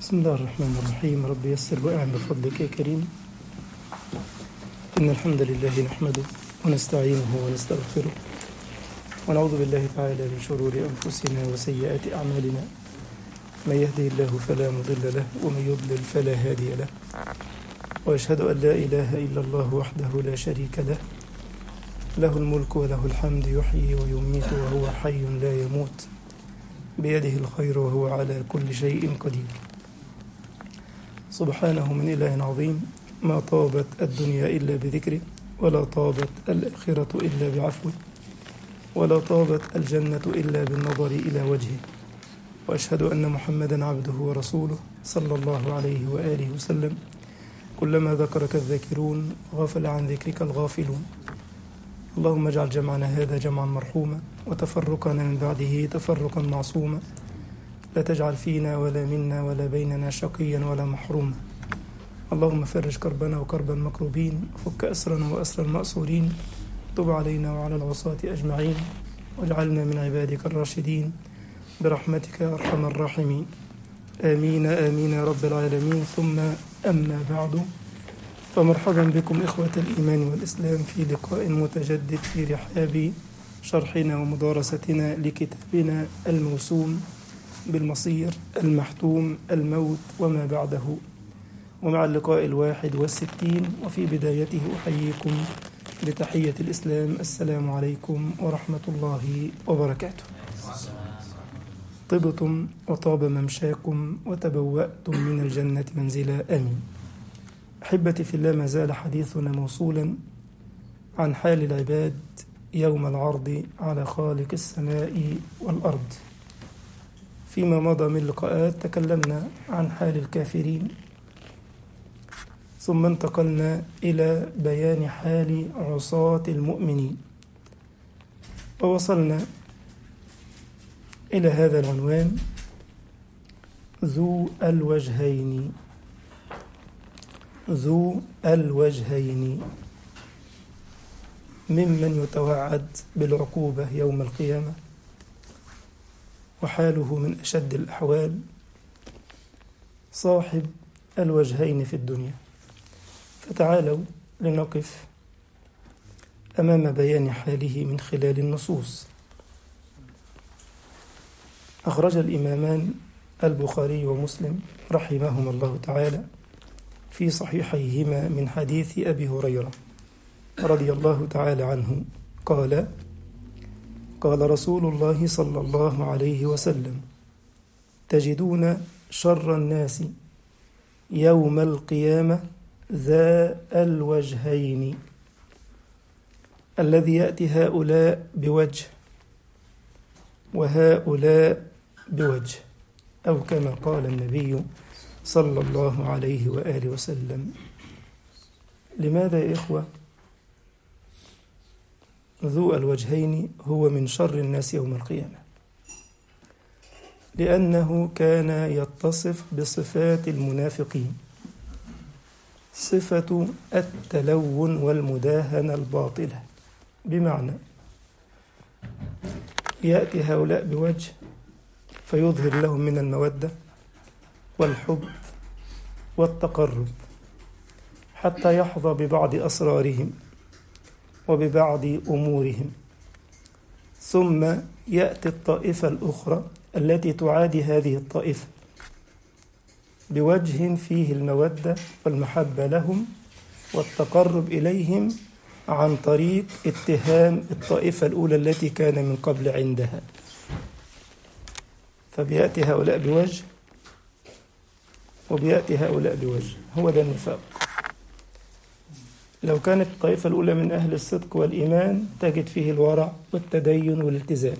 بسم الله الرحمن الرحيم رب يسر وأعن بفضلك يا كريم إن الحمد لله نحمده ونستعينه ونستغفره ونعوذ بالله تعالى من شرور أنفسنا وسيئات أعمالنا من يهده الله فلا مضل له ومن يضلل فلا هادي له وأشهد أن لا إله إلا الله وحده لا شريك له له الملك وله الحمد يحيي ويميت وهو حي لا يموت بيده الخير وهو على كل شيء قدير سبحانه من إله عظيم ما طابت الدنيا إلا بذكره ولا طابت الآخرة إلا بعفوه ولا طابت الجنة إلا بالنظر إلى وجهه وأشهد أن محمدا عبده ورسوله صلى الله عليه وآله وسلم كلما ذكرك الذاكرون غفل عن ذكرك الغافلون اللهم اجعل جمعنا هذا جمعا مرحوما وتفرقنا من بعده تفرقا معصوما لا تجعل فينا ولا منا ولا بيننا شقيا ولا محروما اللهم فرج كربنا وكرب المكروبين وفك أسرنا وأسر المأسورين تب علينا وعلى العصاة أجمعين واجعلنا من عبادك الراشدين برحمتك يا أرحم الراحمين آمين آمين يا رب العالمين ثم أما بعد فمرحبا بكم إخوة الإيمان والإسلام في لقاء متجدد في رحاب شرحنا ومدارستنا لكتابنا الموسوم بالمصير المحتوم الموت وما بعده ومع اللقاء الواحد والستين وفي بدايته أحييكم بتحية الإسلام السلام عليكم ورحمة الله وبركاته طبتم وطاب ممشاكم وتبوأتم من الجنة منزلا آمين أحبتي في الله ما زال حديثنا موصولا عن حال العباد يوم العرض على خالق السماء والأرض فيما مضى من لقاءات تكلمنا عن حال الكافرين ثم انتقلنا إلى بيان حال عصاة المؤمنين ووصلنا إلى هذا العنوان ذو الوجهين ذو الوجهين ممن يتوعد بالعقوبة يوم القيامة وحاله من أشد الأحوال صاحب الوجهين في الدنيا فتعالوا لنقف أمام بيان حاله من خلال النصوص أخرج الإمامان البخاري ومسلم رحمهما الله تعالى في صحيحيهما من حديث أبي هريرة رضي الله تعالى عنه قال قال رسول الله صلى الله عليه وسلم تجدون شر الناس يوم القيامة ذا الوجهين الذي يأتي هؤلاء بوجه وهؤلاء بوجه أو كما قال النبي صلى الله عليه وآله وسلم لماذا يا إخوة ذو الوجهين هو من شر الناس يوم القيامة لأنه كان يتصف بصفات المنافقين صفة التلون والمداهنة الباطلة بمعنى يأتي هؤلاء بوجه فيظهر لهم من المودة والحب والتقرب حتى يحظى ببعض أسرارهم وببعض أمورهم ثم يأتي الطائفة الأخرى التي تعادي هذه الطائفة بوجه فيه المودة والمحبة لهم والتقرب إليهم عن طريق اتهام الطائفة الأولى التي كان من قبل عندها فبيأتي هؤلاء بوجه وبيأتي هؤلاء بوجه هو ده النفاق لو كانت الطائفة الأولى من أهل الصدق والإيمان تجد فيه الورع والتدين والالتزام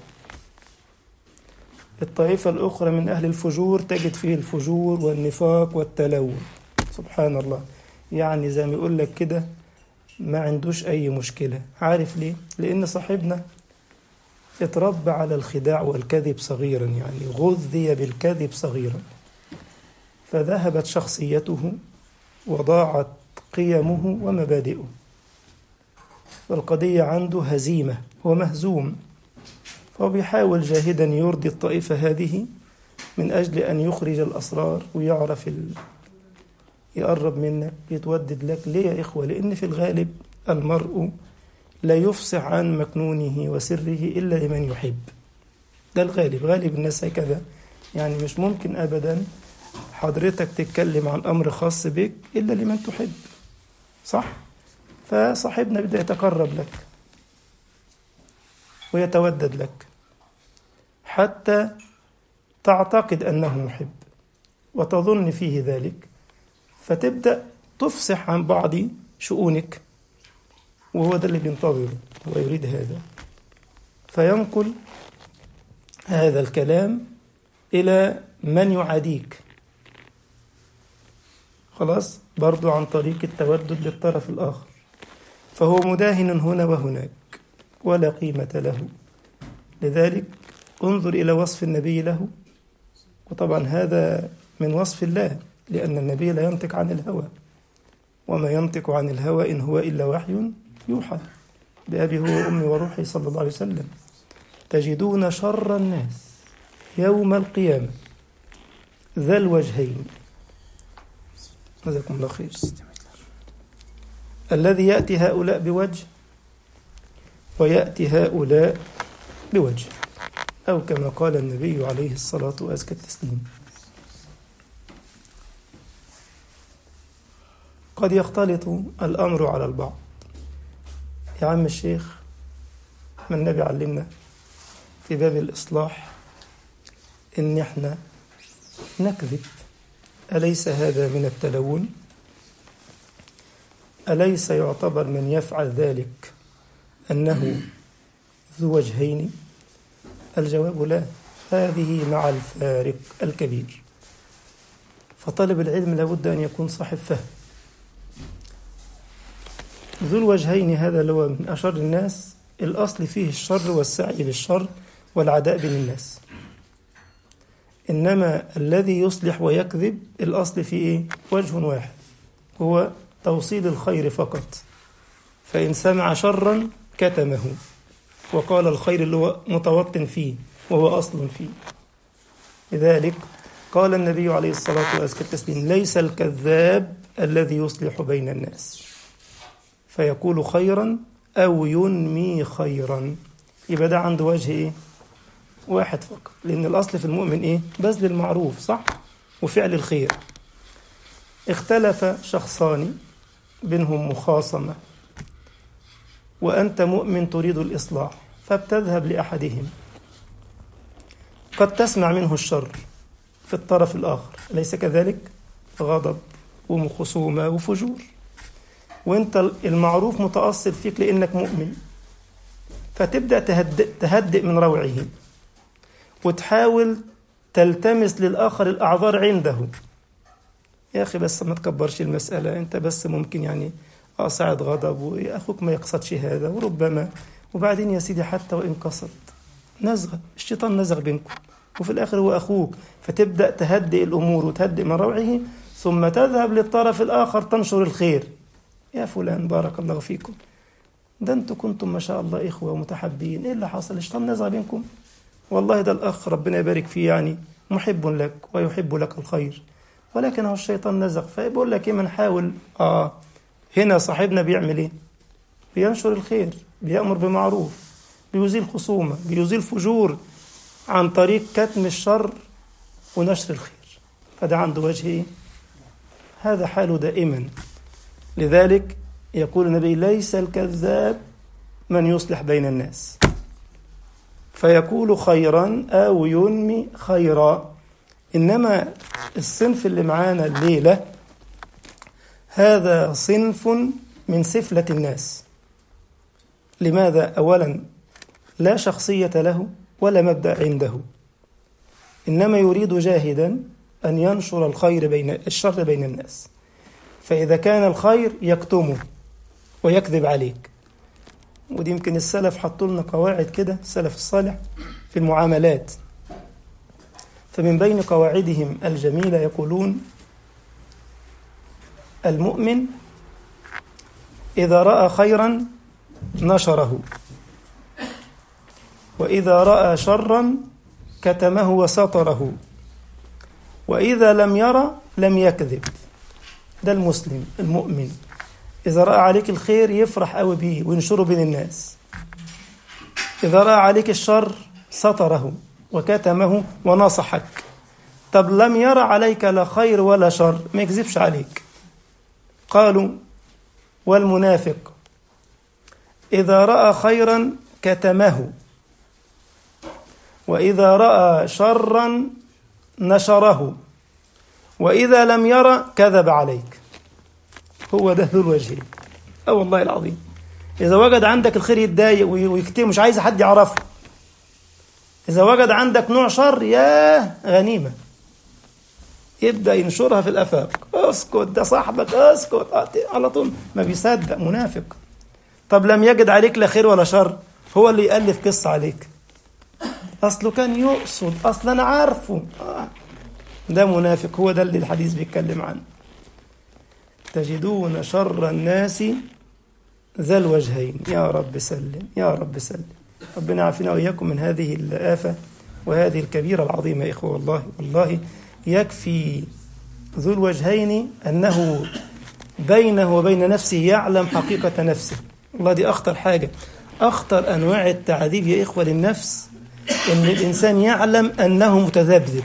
الطائفة الأخرى من أهل الفجور تجد فيه الفجور والنفاق والتلون سبحان الله يعني زي ما يقول لك كده ما عندوش أي مشكلة عارف ليه؟ لأن صاحبنا اتربى على الخداع والكذب صغيرا يعني غذي بالكذب صغيرا فذهبت شخصيته وضاعت قيمه ومبادئه والقضية عنده هزيمة هو مهزوم فهو بيحاول جاهدا يرضي الطائفة هذه من أجل أن يخرج الأسرار ويعرف ال... يقرب منك يتودد لك ليه يا إخوة لأن في الغالب المرء لا يفصح عن مكنونه وسره إلا لمن يحب ده الغالب غالب الناس هكذا يعني مش ممكن أبدا حضرتك تتكلم عن أمر خاص بك إلا لمن تحب صح؟ فصاحبنا بدأ يتقرب لك ويتودد لك حتى تعتقد أنه محب وتظن فيه ذلك فتبدأ تفصح عن بعض شؤونك وهو ده اللي بينتظره هو يريد هذا فينقل هذا الكلام إلى من يعاديك خلاص برضو عن طريق التودد للطرف الآخر فهو مداهن هنا وهناك ولا قيمة له لذلك انظر إلى وصف النبي له وطبعا هذا من وصف الله لأن النبي لا ينطق عن الهوى وما ينطق عن الهوى إن هو إلا وحي يوحى بأبي هو وأمي وروحي صلى الله عليه وسلم تجدون شر الناس يوم القيامة ذا الوجهين جزاكم الله خير الذي يأتي هؤلاء بوجه ويأتي هؤلاء بوجه أو كما قال النبي عليه الصلاة وأزكى التسليم قد يختلط الأمر على البعض يا عم الشيخ ما النبي علمنا في باب الإصلاح إن إحنا نكذب أليس هذا من التلون أليس يعتبر من يفعل ذلك أنه ذو وجهين الجواب لا هذه مع الفارق الكبير فطالب العلم لابد أن يكون صاحب فهم ذو الوجهين هذا اللي هو من أشر الناس الأصل فيه الشر والسعي للشر والعداء بين الناس إنما الذي يصلح ويكذب الأصل فيه إيه؟ وجه واحد هو توصيل الخير فقط فإن سمع شرا كتمه وقال الخير اللي هو متوطن فيه وهو أصل فيه لذلك قال النبي عليه الصلاة والسلام ليس الكذاب الذي يصلح بين الناس فيقول خيرا أو ينمي خيرا يبقى ده عنده وجه إيه؟ واحد فقط لأن الأصل في المؤمن إيه؟ بذل المعروف صح؟ وفعل الخير اختلف شخصان بينهم مخاصمة وأنت مؤمن تريد الإصلاح فبتذهب لأحدهم قد تسمع منه الشر في الطرف الآخر أليس كذلك؟ غضب وخصومة وفجور وانت المعروف متأصل فيك لأنك مؤمن فتبدأ تهدئ, تهدئ من روعه وتحاول تلتمس للآخر الأعذار عنده يا أخي بس ما تكبرش المسألة أنت بس ممكن يعني أصعد غضب وأخوك ما يقصدش هذا وربما وبعدين يا سيدي حتى وإن قصد نزغة الشيطان نزغ بينكم وفي الآخر هو أخوك فتبدأ تهدئ الأمور وتهدئ من روعه ثم تذهب للطرف الآخر تنشر الخير يا فلان بارك الله فيكم ده انتوا كنتم ما شاء الله إخوة ومتحبين إيه اللي حصل الشيطان نزغ بينكم والله ده الأخ ربنا يبارك فيه يعني محب لك ويحب لك الخير ولكن هو الشيطان نزغ فيقول لك إيه ما نحاول آه هنا صاحبنا بيعمل إيه بينشر الخير بيأمر بمعروف بيزيل خصومة بيزيل فجور عن طريق كتم الشر ونشر الخير فده عنده وجه إيه هذا حاله دائما لذلك يقول النبي ليس الكذاب من يصلح بين الناس فيقول خيرا أو ينمي خيرا إنما الصنف اللي معانا الليلة هذا صنف من سفلة الناس لماذا؟ أولا لا شخصية له ولا مبدأ عنده إنما يريد جاهدا أن ينشر الخير بين الشر بين الناس فإذا كان الخير يكتمه ويكذب عليك ودي يمكن السلف حطوا لنا قواعد كده السلف الصالح في المعاملات فمن بين قواعدهم الجميلة يقولون المؤمن إذا رأى خيرا نشره وإذا رأى شرا كتمه وسطره وإذا لم يرى لم يكذب ده المسلم المؤمن إذا رأى عليك الخير يفرح قوي بيه وينشره بين الناس إذا رأى عليك الشر ستره وكتمه ونصحك طب لم يرى عليك لا خير ولا شر ما يكذبش عليك قالوا والمنافق إذا رأى خيرا كتمه وإذا رأى شرا نشره وإذا لم يرى كذب عليك هو ده ذو الوجهين أه والله العظيم إذا وجد عندك الخير يتضايق ويكتم مش عايز حد يعرفه إذا وجد عندك نوع شر ياه غنيمة يبدأ ينشرها في الآفاق اسكت ده صاحبك اسكت على طول ما بيصدق منافق طب لم يجد عليك لا خير ولا شر هو اللي يألف قصة عليك أصله كان يقصد أصلا أنا عارفه آه. ده منافق هو ده اللي الحديث بيتكلم عنه تجدون شر الناس ذا الوجهين يا رب سلم يا رب سلم ربنا يعافينا وإياكم من هذه الآفة وهذه الكبيرة العظيمة يا إخوة والله والله يكفي ذو الوجهين أنه بينه وبين نفسه يعلم حقيقة نفسه والله دي أخطر حاجة أخطر أنواع التعذيب يا إخوة للنفس إن الإنسان يعلم أنه متذبذب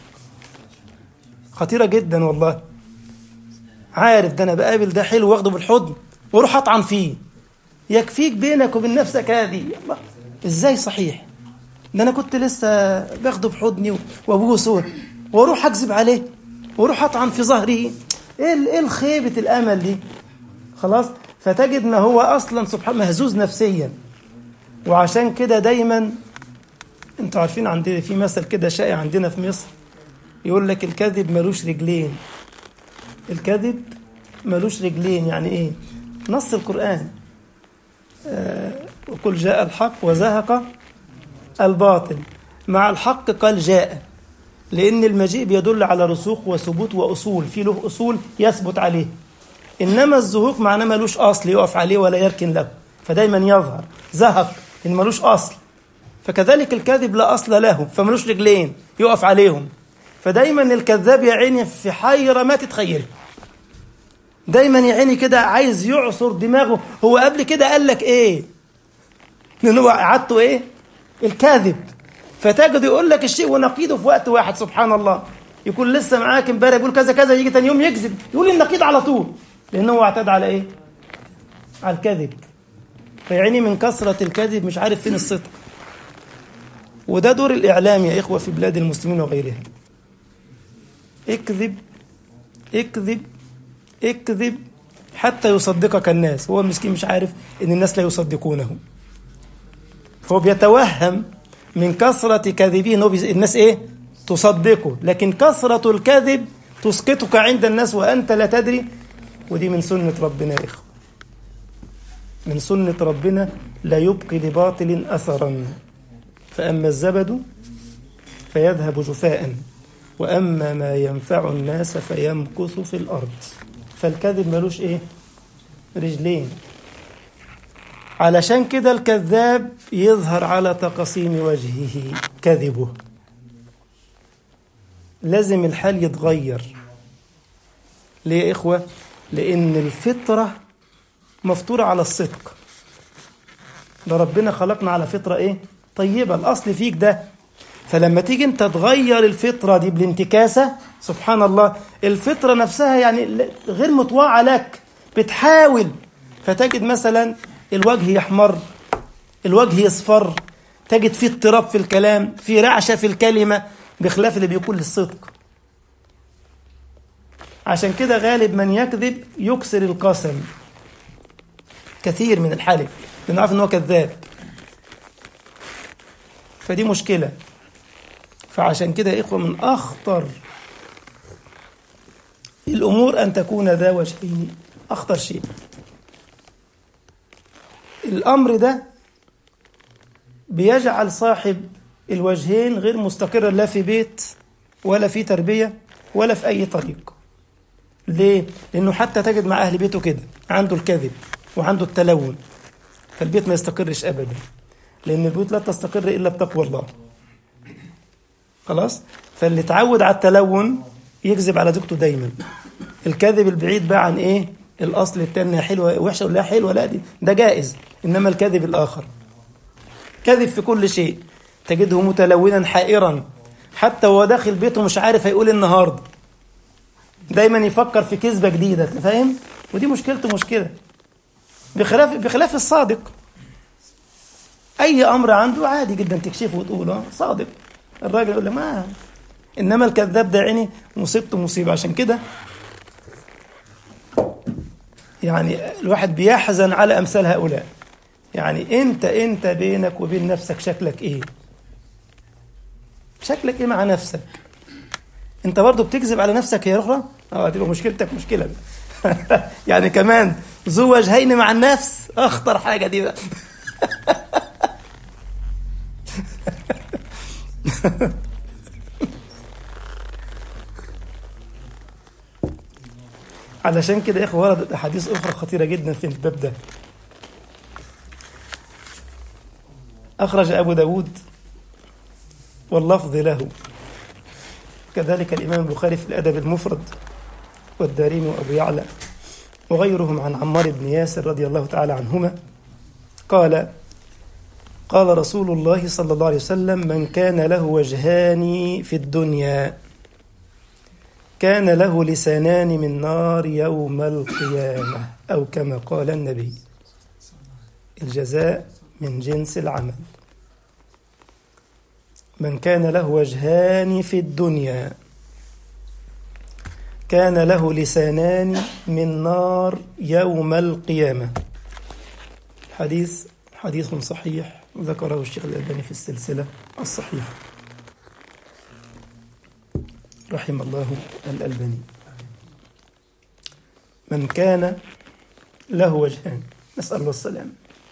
خطيرة جدا والله عارف ده أنا بقابل ده حلو واخده بالحضن واروح أطعن فيه يكفيك بينك وبين نفسك هذه الله إزاي صحيح ده أنا كنت لسه باخده بحضني وأبوسه واروح أكذب عليه واروح أطعن في ظهره إيه إيه الخيبة الأمل دي خلاص فتجد ما هو أصلا سبحان مهزوز نفسيا وعشان كده دايما انتوا عارفين عندنا في مثل كده شائع عندنا في مصر يقول لك الكذب ملوش رجلين الكذب ملوش رجلين يعني ايه نص القرآن آه وقل جاء الحق وزهق الباطل مع الحق قال جاء لأن المجيء بيدل على رسوخ وثبوت وأصول في له أصول يثبت عليه إنما الزهوق معناه ملوش أصل يقف عليه ولا يركن له فدايما يظهر زهق إن ملوش أصل فكذلك الكذب لا أصل له فملوش رجلين يقف عليهم فدايما الكذاب يا عيني في حيرة ما تتخيلها دايما يا عيني كده عايز يعصر دماغه هو قبل كده قال لك ايه لان هو عادته ايه الكاذب فتجد يقول لك الشيء ونقيضه في وقت واحد سبحان الله يكون لسه معاك امبارح يقول كذا كذا يجي تاني يوم يكذب يقول النقيض على طول لان هو اعتاد على ايه على الكذب فيعني من كثرة الكذب مش عارف فين الصدق وده دور الإعلام يا إخوة في بلاد المسلمين وغيرها اكذب اكذب اكذب حتى يصدقك الناس هو المسكين مش عارف ان الناس لا يصدقونه فهو بيتوهم من كثرة كذبه انه الناس ايه تصدقه لكن كثرة الكذب تسقطك عند الناس وانت لا تدري ودي من سنة ربنا يا اخوة من سنة ربنا لا يبقي لباطل اثرا فاما الزبد فيذهب جفاء واما ما ينفع الناس فيمكث في الارض فالكذب ملوش ايه رجلين علشان كده الكذاب يظهر على تقاسيم وجهه كذبه لازم الحال يتغير ليه يا إخوة لأن الفطرة مفطورة على الصدق ده ربنا خلقنا على فطرة إيه طيبة الأصل فيك ده فلما تيجي انت تغير الفطرة دي بالانتكاسة سبحان الله الفطرة نفسها يعني غير مطوعة لك بتحاول فتجد مثلا الوجه يحمر الوجه يصفر تجد فيه اضطراب في الكلام في رعشة في الكلمة بخلاف اللي بيكون للصدق عشان كده غالب من يكذب يكسر القسم كثير من الحلف لأنه عارف ان هو كذاب فدي مشكلة فعشان كده يا إخوة من أخطر الأمور أن تكون ذا وجهين أخطر شيء الأمر ده بيجعل صاحب الوجهين غير مستقرا لا في بيت ولا في تربية ولا في أي طريق ليه؟ لأنه حتى تجد مع أهل بيته كده عنده الكذب وعنده التلون فالبيت ما يستقرش أبدا لأن البيوت لا تستقر إلا بتقوى الله خلاص فاللي اتعود على التلون يكذب على زوجته دايما الكذب البعيد بقى عن ايه الاصل التانية حلوه وحشه ولا حلوه لا دي ده جائز انما الكذب الاخر كذب في كل شيء تجده متلونا حائرا حتى وهو داخل بيته مش عارف هيقول النهارده دايما يفكر في كذبه جديده فاهم ودي مشكلته مشكله بخلاف بخلاف الصادق اي امر عنده عادي جدا تكشفه وتقول اه صادق الراجل يقول لك ما انما الكذاب ده عيني مصيبته مصيبه عشان كده يعني الواحد بيحزن على امثال هؤلاء يعني انت انت بينك وبين نفسك شكلك ايه شكلك ايه مع نفسك انت برضو بتكذب على نفسك يا اخرى اه تبقى مشكلتك مشكله يعني كمان ذو وجهين مع النفس اخطر حاجه دي بقى علشان كده يا اخوه وردت احاديث اخرى خطيره جدا في الباب ده اخرج ابو داود واللفظ له كذلك الامام البخاري في الادب المفرد والدارمي وابو يعلى وغيرهم عن عمار بن ياسر رضي الله تعالى عنهما قال قال رسول الله صلى الله عليه وسلم من كان له وجهان في الدنيا كان له لسانان من نار يوم القيامة أو كما قال النبي الجزاء من جنس العمل من كان له وجهان في الدنيا كان له لسانان من نار يوم القيامة حديث حديث صحيح ذكره الشيخ الألباني في السلسلة الصحيحة رحم الله الألباني من كان له وجهان نسأل الله السلام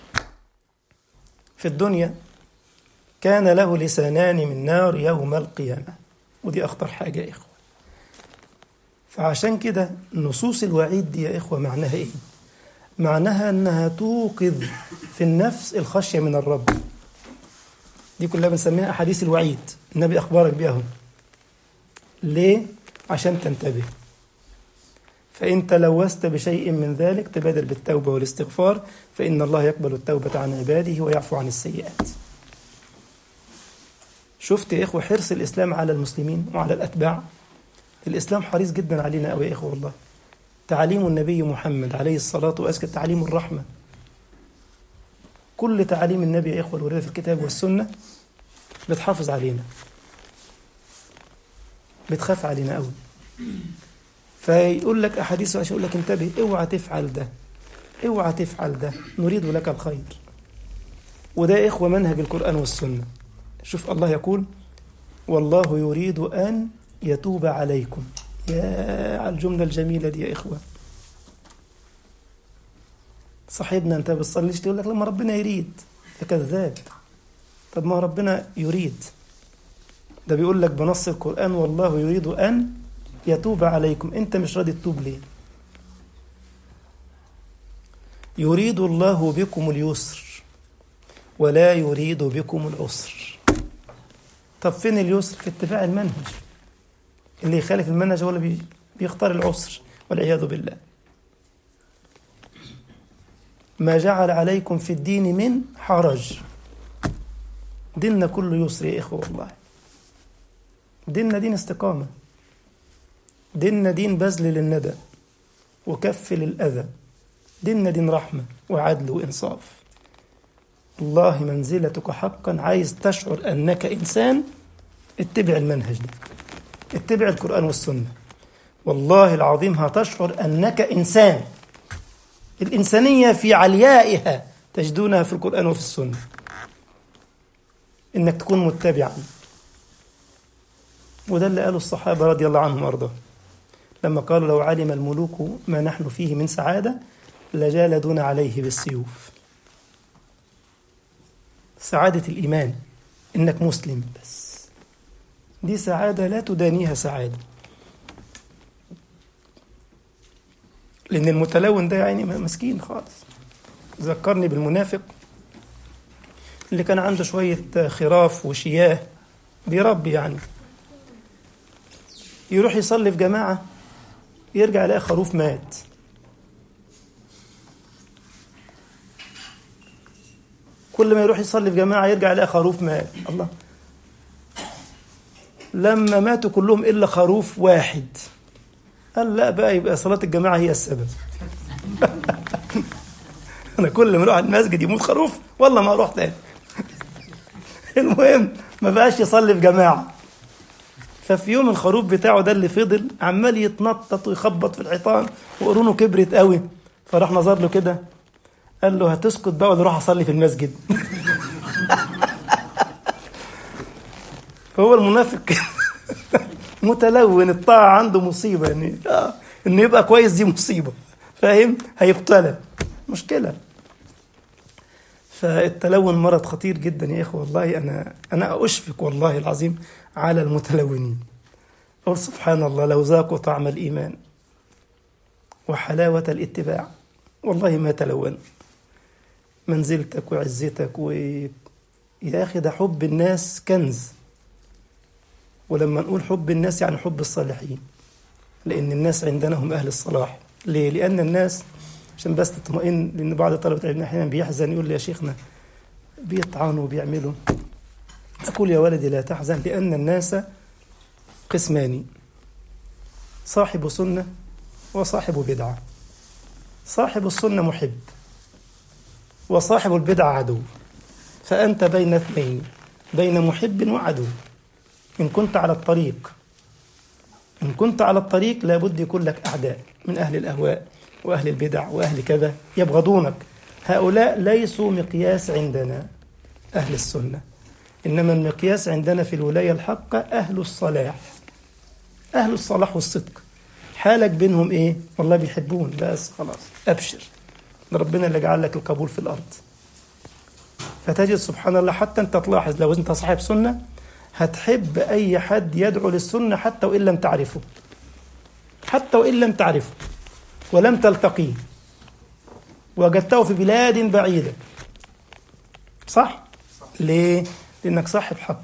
في الدنيا كان له لسانان من نار يوم القيامة ودي أخطر حاجة يا إخوة فعشان كده نصوص الوعيد دي يا إخوة معناها إيه؟ معناها أنها توقظ في النفس الخشية من الرب دي كلها بنسميها أحاديث الوعيد النبي أخبرك بيها ليه؟ عشان تنتبه فإن تلوثت بشيء من ذلك تبادر بالتوبة والاستغفار فإن الله يقبل التوبة عن عباده ويعفو عن السيئات شفت يا إخوة حرص الإسلام على المسلمين وعلى الأتباع الإسلام حريص جدا علينا أوي يا إخوة والله تعاليم النبي محمد عليه الصلاة وأزكى تعاليم الرحمة كل تعاليم النبي يا إخوة الوردة في الكتاب والسنة بتحافظ علينا بتخاف علينا قوي فيقول لك احاديث عشان يقول لك انتبه اوعى تفعل ده اوعى تفعل ده نريد لك الخير وده اخوه منهج القران والسنه شوف الله يقول والله يريد ان يتوب عليكم يا على الجمله الجميله دي يا اخوه صاحبنا انت بتصليش تقول لك لما ربنا يريد كذاب طب ما ربنا يريد ده بيقول لك بنص القرآن والله يريد أن يتوب عليكم أنت مش راضي تتوب ليه يريد الله بكم اليسر ولا يريد بكم العسر طب فين اليسر في اتباع المنهج اللي يخالف المنهج هو اللي بيختار العسر والعياذ بالله ما جعل عليكم في الدين من حرج ديننا كله يسر يا إخوة والله ديننا دين استقامة ديننا دين بذل للندى وكف للأذى ديننا دين رحمة وعدل وإنصاف الله منزلتك حقا عايز تشعر أنك إنسان اتبع المنهج ده اتبع القرآن والسنة والله العظيم هتشعر أنك إنسان الإنسانية في عليائها تجدونها في القرآن وفي السنة إنك تكون متبعا وده اللي قاله الصحابة رضي الله عنهم وأرضاهم لما قالوا لو علم الملوك ما نحن فيه من سعادة لجالدون عليه بالسيوف سعادة الإيمان إنك مسلم بس دي سعادة لا تدانيها سعادة لأن المتلون ده يعني مسكين خالص ذكرني بالمنافق اللي كان عنده شوية خراف وشياه بيربي يعني يروح يصلي في جماعة يرجع يلاقي خروف مات كل ما يروح يصلي في جماعة يرجع يلاقي خروف مات الله لما ماتوا كلهم إلا خروف واحد قال لا بقى يبقى صلاة الجماعة هي السبب أنا كل ما أروح المسجد يموت خروف والله ما أروح تاني المهم ما بقاش يصلي في جماعة ففي يوم الخروف بتاعه ده اللي فضل عمال يتنطط ويخبط في الحيطان وقرونه كبرت قوي فراح نظر له كده قال له هتسكت بقى ولا اروح اصلي في المسجد فهو المنافق متلون الطاعة عنده مصيبة يعني آه انه يبقى كويس دي مصيبة فاهم هيبتلى مشكلة فالتلون مرض خطير جدا يا اخوة والله انا انا اشفق والله العظيم على المتلونين أقول سبحان الله لو ذاقوا طعم الإيمان وحلاوة الاتباع والله ما تلون منزلتك وعزتك و يا أخي ده حب الناس كنز ولما نقول حب الناس يعني حب الصالحين لأن الناس عندنا هم أهل الصلاح ليه؟ لأن الناس عشان بس تطمئن لأن بعض طلبة العلم أحيانا بيحزن يقول لي يا شيخنا بيطعنوا وبيعملوا أقول يا ولدي لا تحزن لأن الناس قسمان صاحب سنة وصاحب بدعة صاحب السنة محب وصاحب البدعة عدو فأنت بين اثنين بين محب وعدو إن كنت على الطريق إن كنت على الطريق لابد يكون لك أعداء من أهل الأهواء وأهل البدع وأهل كذا يبغضونك هؤلاء ليسوا مقياس عندنا أهل السنة إنما المقياس عندنا في الولاية الحقة أهل الصلاح أهل الصلاح والصدق حالك بينهم إيه؟ والله بيحبون بس خلاص أبشر ربنا اللي جعل لك القبول في الأرض فتجد سبحان الله حتى أنت تلاحظ لو أنت صاحب سنة هتحب أي حد يدعو للسنة حتى وإن لم تعرفه حتى وإن لم تعرفه ولم تلتقيه وجدته في بلاد بعيدة صح؟ ليه؟ لأنك صاحب حق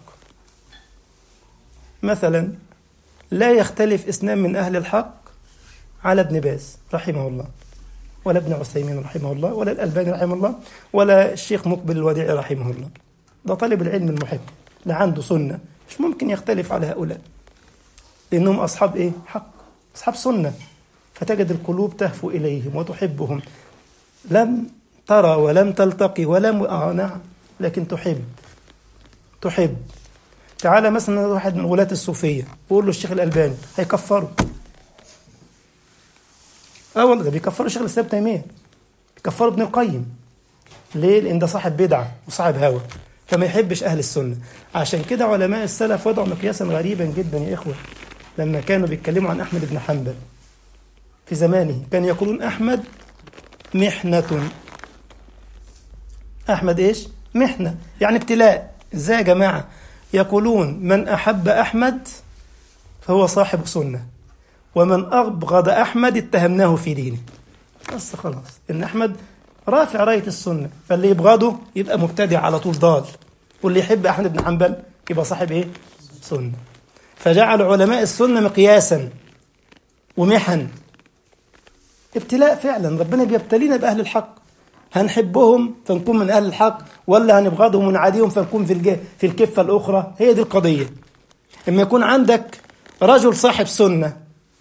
مثلا لا يختلف اثنان من أهل الحق على ابن باز رحمه الله ولا ابن عثيمين رحمه الله ولا الألباني رحمه الله ولا الشيخ مقبل الوديعي رحمه الله ده طالب العلم المحب اللي عنده سنة مش ممكن يختلف على هؤلاء لأنهم أصحاب إيه؟ حق أصحاب سنة فتجد القلوب تهفو إليهم وتحبهم لم ترى ولم تلتقي ولم آه نعم لكن تحب تحب تعالى مثلا واحد من ولاة الصوفية وقول له الشيخ الألباني هيكفره اه والله ده بيكفروا الشيخ الإسلام تيمية بيكفروا ابن القيم ليه؟ لأن ده صاحب بدعة وصاحب هوى فما يحبش أهل السنة عشان كده علماء السلف وضعوا مقياسا غريبا جدا يا إخوة لما كانوا بيتكلموا عن أحمد بن حنبل في زمانه كانوا يقولون أحمد محنة أحمد إيش؟ محنة يعني ابتلاء إزاي يا جماعة يقولون من أحب أحمد فهو صاحب سنة ومن أبغض أحمد اتهمناه في دينه بس خلاص إن أحمد رافع راية السنة فاللي يبغضه يبقى مبتدع على طول ضال واللي يحب أحمد بن حنبل يبقى صاحب إيه؟ سنة فجعل علماء السنة مقياسا ومحن ابتلاء فعلا ربنا بيبتلينا بأهل الحق هنحبهم فنكون من أهل الحق ولا هنبغضهم ونعاديهم فنكون في الجه في الكفة الأخرى هي دي القضية إما يكون عندك رجل صاحب سنة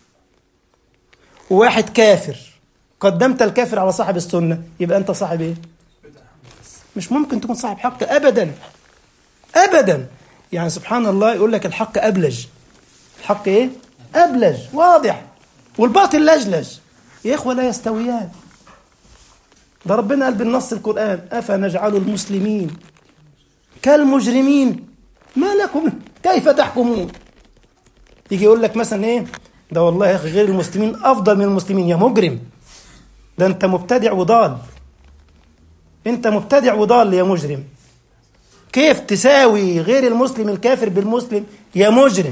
وواحد كافر قدمت الكافر على صاحب السنة يبقى أنت صاحب إيه؟ مش ممكن تكون صاحب حق أبدا أبدا يعني سبحان الله يقول لك الحق أبلج الحق إيه؟ أبلج واضح والباطل لجلج يا إخوة لا يستويان ده ربنا قال بالنص القرآن أفنجعل المسلمين كالمجرمين ما لكم كيف تحكمون يجي يقول لك مثلا ايه ده والله يا اخي غير المسلمين افضل من المسلمين يا مجرم ده انت مبتدع وضال انت مبتدع وضال يا مجرم كيف تساوي غير المسلم الكافر بالمسلم يا مجرم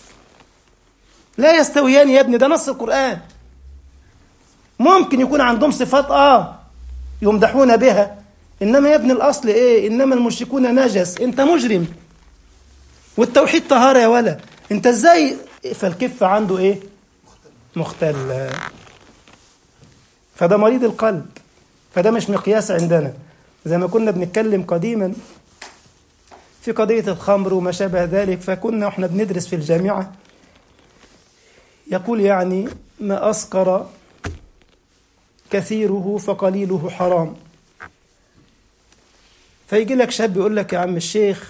لا يستويان يا ابني ده نص القرآن ممكن يكون عندهم صفات اه يمدحون بها انما يا ابن الاصل ايه انما المشركون نجس انت مجرم والتوحيد طهاره يا ولا انت ازاي فالكفة عنده إيه مختلة فده مريض القلب فده مش مقياس عندنا زي ما كنا بنتكلم قديما في قضية الخمر وما شابه ذلك فكنا احنا بندرس في الجامعة يقول يعني ما أسكر كثيره فقليله حرام فيجي لك شاب يقول لك يا عم الشيخ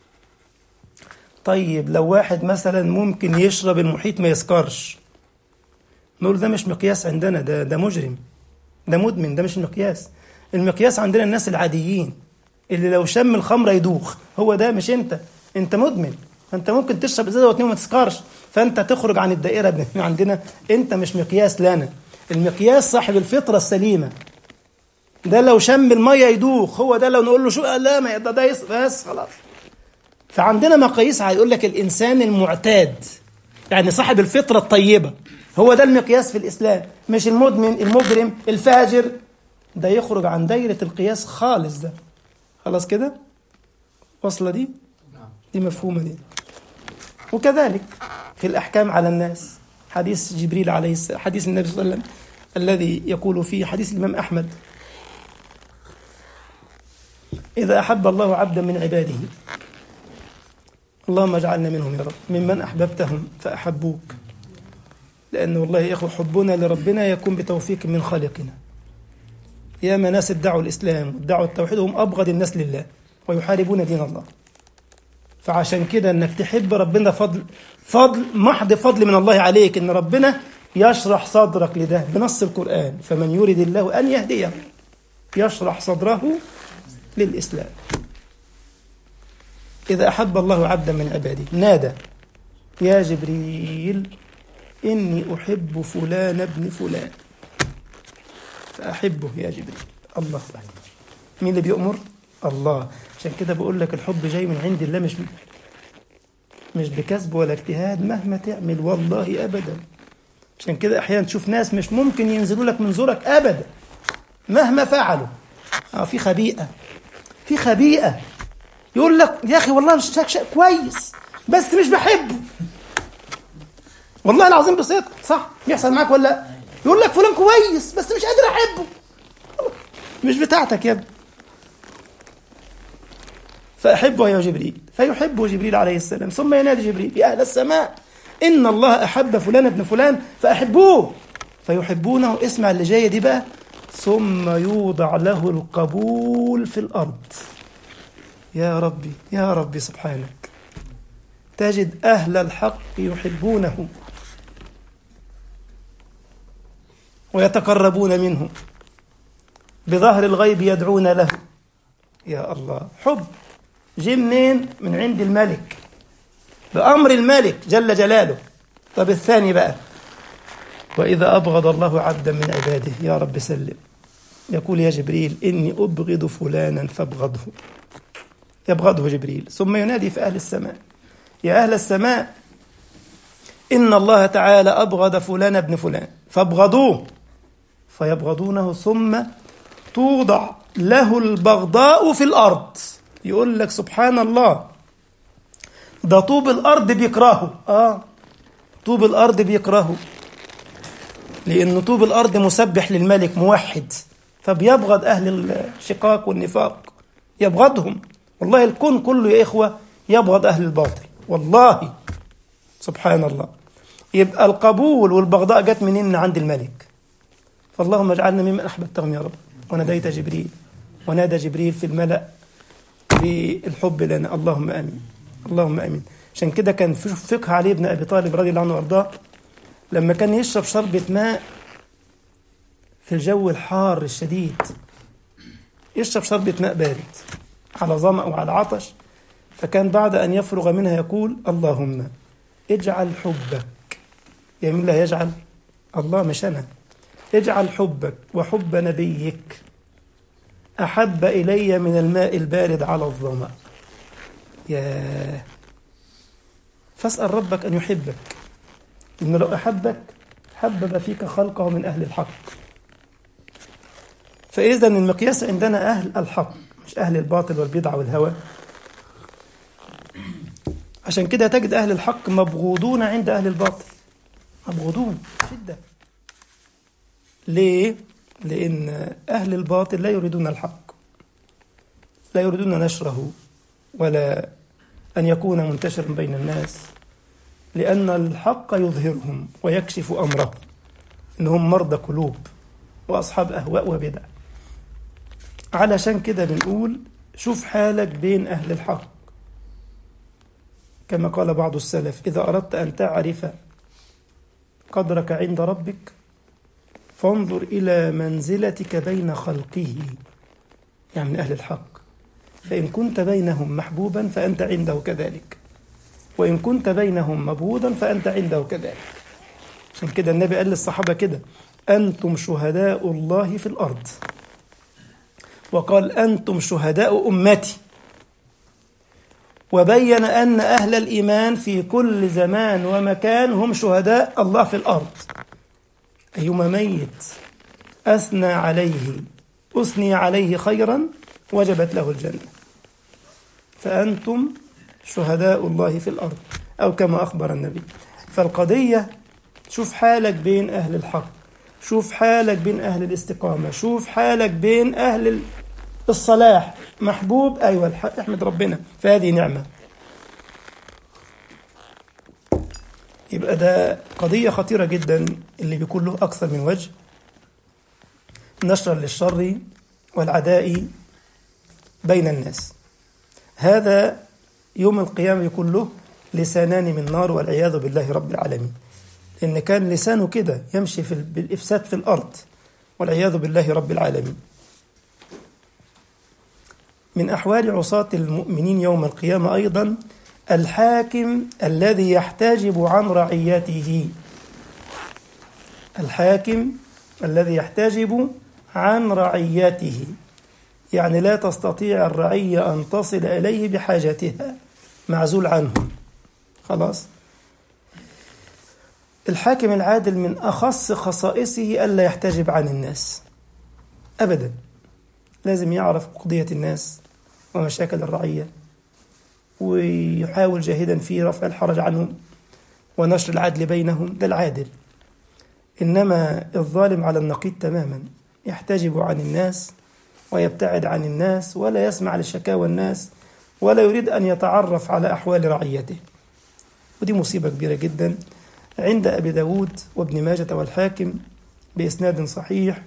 طيب لو واحد مثلا ممكن يشرب المحيط ما يسكرش نقول ده مش مقياس عندنا ده ده مجرم ده مدمن ده مش المقياس المقياس عندنا الناس العاديين اللي لو شم الخمرة يدوخ هو ده مش انت انت مدمن فانت ممكن تشرب ازازه واتنين وما تسكرش فانت تخرج عن الدائره عندنا انت مش مقياس لنا المقياس صاحب الفطره السليمه ده لو شم الميه يدوخ هو ده لو نقول له شو لا ما ده, ده بس خلاص فعندنا مقاييس هيقول لك الانسان المعتاد يعني صاحب الفطره الطيبه هو ده المقياس في الاسلام مش المدمن المجرم الفاجر ده يخرج عن دايره القياس خالص ده خلاص كده واصله دي دي مفهومه دي وكذلك في الاحكام على الناس حديث جبريل عليه السلام حديث النبي صلى الله عليه وسلم الذي يقول فيه حديث الامام احمد اذا احب الله عبدا من عباده اللهم اجعلنا منهم يا رب ممن احببتهم فاحبوك لأن والله يا إخوة حبنا لربنا يكون بتوفيق من خالقنا يا ناس ادعوا الإسلام وادعوا التوحيد هم أبغض الناس لله ويحاربون دين الله فعشان كده انك تحب ربنا فضل فضل محض فضل من الله عليك ان ربنا يشرح صدرك لده بنص القرآن فمن يريد الله أن يهديه يشرح صدره للإسلام إذا أحب الله عبدا من عباده نادى يا جبريل إني أحب فلان ابن فلان فأحبه يا جبريل الله أكبر مين اللي بيأمر؟ الله عشان كده بقول لك الحب جاي من عند الله مش مش بكسب ولا اجتهاد مهما تعمل والله أبدا عشان كده أحيانا تشوف ناس مش ممكن ينزلوا لك من زورك أبدا مهما فعلوا اه في خبيئة في خبيئة يقول لك يا أخي والله مش شك شك كويس بس مش بحبه والله العظيم بصدق صح بيحصل معاك ولا لا يقول لك فلان كويس بس مش قادر احبه مش بتاعتك يا ابني فأحبه يا جبريل فيحبه جبريل عليه السلام ثم ينادي جبريل يا أهل السماء إن الله أحب فلان ابن فلان فأحبوه فيحبونه اسمع اللي جاية دي بقى ثم يوضع له القبول في الأرض يا ربي يا ربي سبحانك تجد أهل الحق يحبونه ويتقربون منه بظهر الغيب يدعون له يا الله حب جه منين من عند الملك بأمر الملك جل جلاله طب الثاني بقى وإذا أبغض الله عبدا من عباده يا رب سلم يقول يا جبريل إني أبغض فلانا فابغضه يبغضه جبريل ثم ينادي في أهل السماء يا أهل السماء إن الله تعالى أبغض فلان ابن فلان فابغضوه فيبغضونه ثم توضع له البغضاء في الأرض يقول لك سبحان الله ده طوب الأرض بيكرهه آه طوب الأرض بيكرهه لأن طوب الأرض مسبح للملك موحد فبيبغض أهل الشقاق والنفاق يبغضهم والله الكون كله يا إخوة يبغض أهل الباطل والله سبحان الله يبقى القبول والبغضاء جت منين عند الملك فاللهم اجعلنا ممن أحببتهم يا رب وناديت جبريل ونادى جبريل في الملأ بالحب لنا اللهم امين اللهم امين عشان كده كان في فقه علي بن ابي طالب رضي الله عنه وارضاه لما كان يشرب شربة ماء في الجو الحار الشديد يشرب شربة ماء بارد على ظمأ وعلى عطش فكان بعد أن يفرغ منها يقول اللهم اجعل حبك يا مين لا يجعل الله مش أنا اجعل حبك وحب نبيك أحب إلي من الماء البارد على الظمأ يا فاسأل ربك أن يحبك إنه لو أحبك حبب فيك خلقه من أهل الحق فإذا المقياس عندنا أهل الحق مش أهل الباطل والبدع والهوى عشان كده تجد أهل الحق مبغوضون عند أهل الباطل مبغوضون شدة ليه؟ لأن أهل الباطل لا يريدون الحق لا يريدون نشره ولا أن يكون منتشرا بين الناس لأن الحق يظهرهم ويكشف أمرهم إنهم مرضى قلوب وأصحاب أهواء وبدع علشان كده بنقول شوف حالك بين أهل الحق كما قال بعض السلف إذا أردت أن تعرف قدرك عند ربك فانظر إلى منزلتك بين خلقه يعني من أهل الحق فإن كنت بينهم محبوبا فأنت عنده كذلك وإن كنت بينهم مبغوضا فأنت عنده كذلك عشان كده النبي قال للصحابة كده أنتم شهداء الله في الأرض وقال أنتم شهداء أمتي وبين أن أهل الإيمان في كل زمان ومكان هم شهداء الله في الأرض أيما ميت أثنى عليه أثني عليه خيرا وجبت له الجنة فأنتم شهداء الله في الأرض أو كما أخبر النبي فالقضية شوف حالك بين أهل الحق شوف حالك بين أهل الاستقامة شوف حالك بين أهل الصلاح محبوب أيوة الحق احمد ربنا فهذه نعمة يبقى ده قضية خطيرة جدا اللي بيكون له أكثر من وجه نشرا للشر والعداء بين الناس هذا يوم القيامة يكون له لسانان من نار والعياذ بالله رب العالمين لأن كان لسانه كده يمشي في بالإفساد في الأرض والعياذ بالله رب العالمين من أحوال عصاة المؤمنين يوم القيامة أيضا الحاكم الذي يحتجب عن رعيته الحاكم الذي يحتجب عن رعيته يعني لا تستطيع الرعية أن تصل إليه بحاجتها معزول عنهم خلاص الحاكم العادل من أخص خصائصه ألا يحتجب عن الناس أبدا لازم يعرف قضية الناس ومشاكل الرعية ويحاول جاهدا في رفع الحرج عنهم ونشر العدل بينهم ده العادل إنما الظالم على النقيض تماما يحتجب عن الناس ويبتعد عن الناس ولا يسمع لشكاوى الناس ولا يريد أن يتعرف على أحوال رعيته ودي مصيبة كبيرة جدا عند أبي داود وابن ماجة والحاكم بإسناد صحيح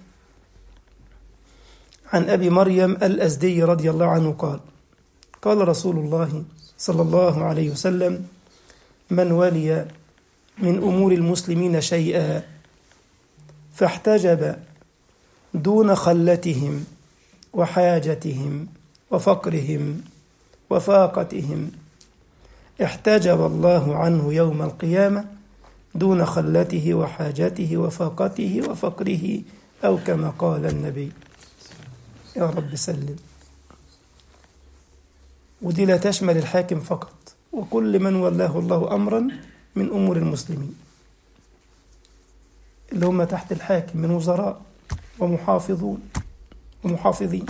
عن أبي مريم الأزدي رضي الله عنه قال قال رسول الله صلى الله عليه وسلم من ولي من أمور المسلمين شيئا فاحتجب دون خلتهم وحاجتهم وفقرهم وفاقتهم احتجب الله عنه يوم القيامة دون خلته وحاجته وفاقته وفقره أو كما قال النبي يا رب سلم ودي لا تشمل الحاكم فقط وكل من ولاه الله أمرا من أمور المسلمين اللي هم تحت الحاكم من وزراء ومحافظون ومحافظين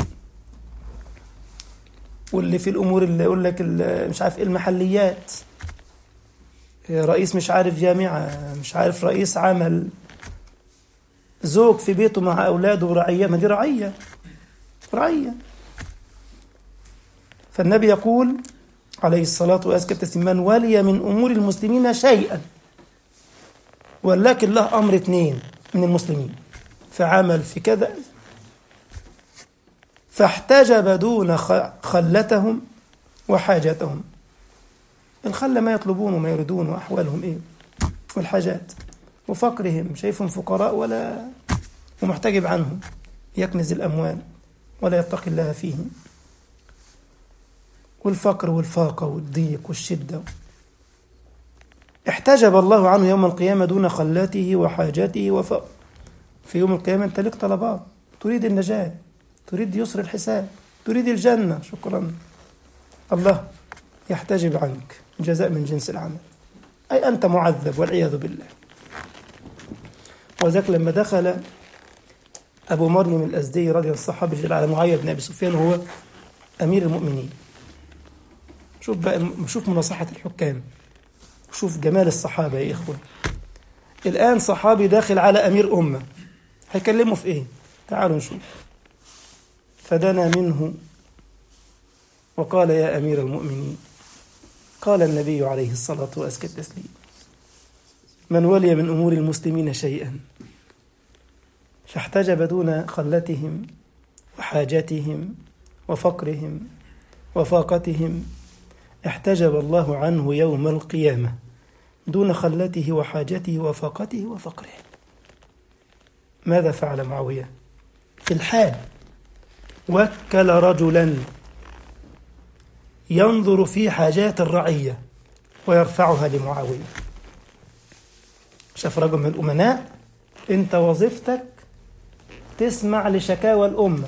واللي في الأمور اللي يقول لك مش عارف المحليات رئيس مش عارف جامعة مش عارف رئيس عمل زوج في بيته مع أولاده ورعية ما دي رعية رعية فالنبي يقول عليه الصلاة والسلام من ولي من أمور المسلمين شيئا ولكن له أمر اثنين من المسلمين فعمل في كذا فاحتجب دون خلتهم وحاجتهم الخلة ما يطلبون وما يريدون وأحوالهم إيه والحاجات وفقرهم شايفهم فقراء ولا ومحتجب عنهم يكنز الأموال ولا يتقي الله فيهم والفقر والفاقة والضيق والشدة احتجب الله عنه يوم القيامة دون خلاته وحاجته وفقر في يوم القيامة أنت لك طلبات تريد النجاة تريد يسر الحساب تريد الجنة شكرا الله يحتجب عنك جزاء من جنس العمل أي أنت معذب والعياذ بالله وذاك لما دخل أبو مريم الأزدي رضي الصحابي جل على معاوية بن أبي سفيان وهو أمير المؤمنين شوف بقى شوف مناصحة الحكام شوف جمال الصحابة يا إخوة الآن صحابي داخل على أمير أمة هيكلمه في إيه تعالوا نشوف فدنا منه وقال يا أمير المؤمنين قال النبي عليه الصلاة وأزكى التسليم من ولي من أمور المسلمين شيئا فاحتجب دون خلتهم وحاجتهم وفقرهم وفاقتهم احتجب الله عنه يوم القيامة دون خلته وحاجته وفاقته وفقره ماذا فعل معاوية في الحال وكل رجلا ينظر في حاجات الرعية ويرفعها لمعاوية شاف رجل من الأمناء أنت وظيفتك تسمع لشكاوى الأمة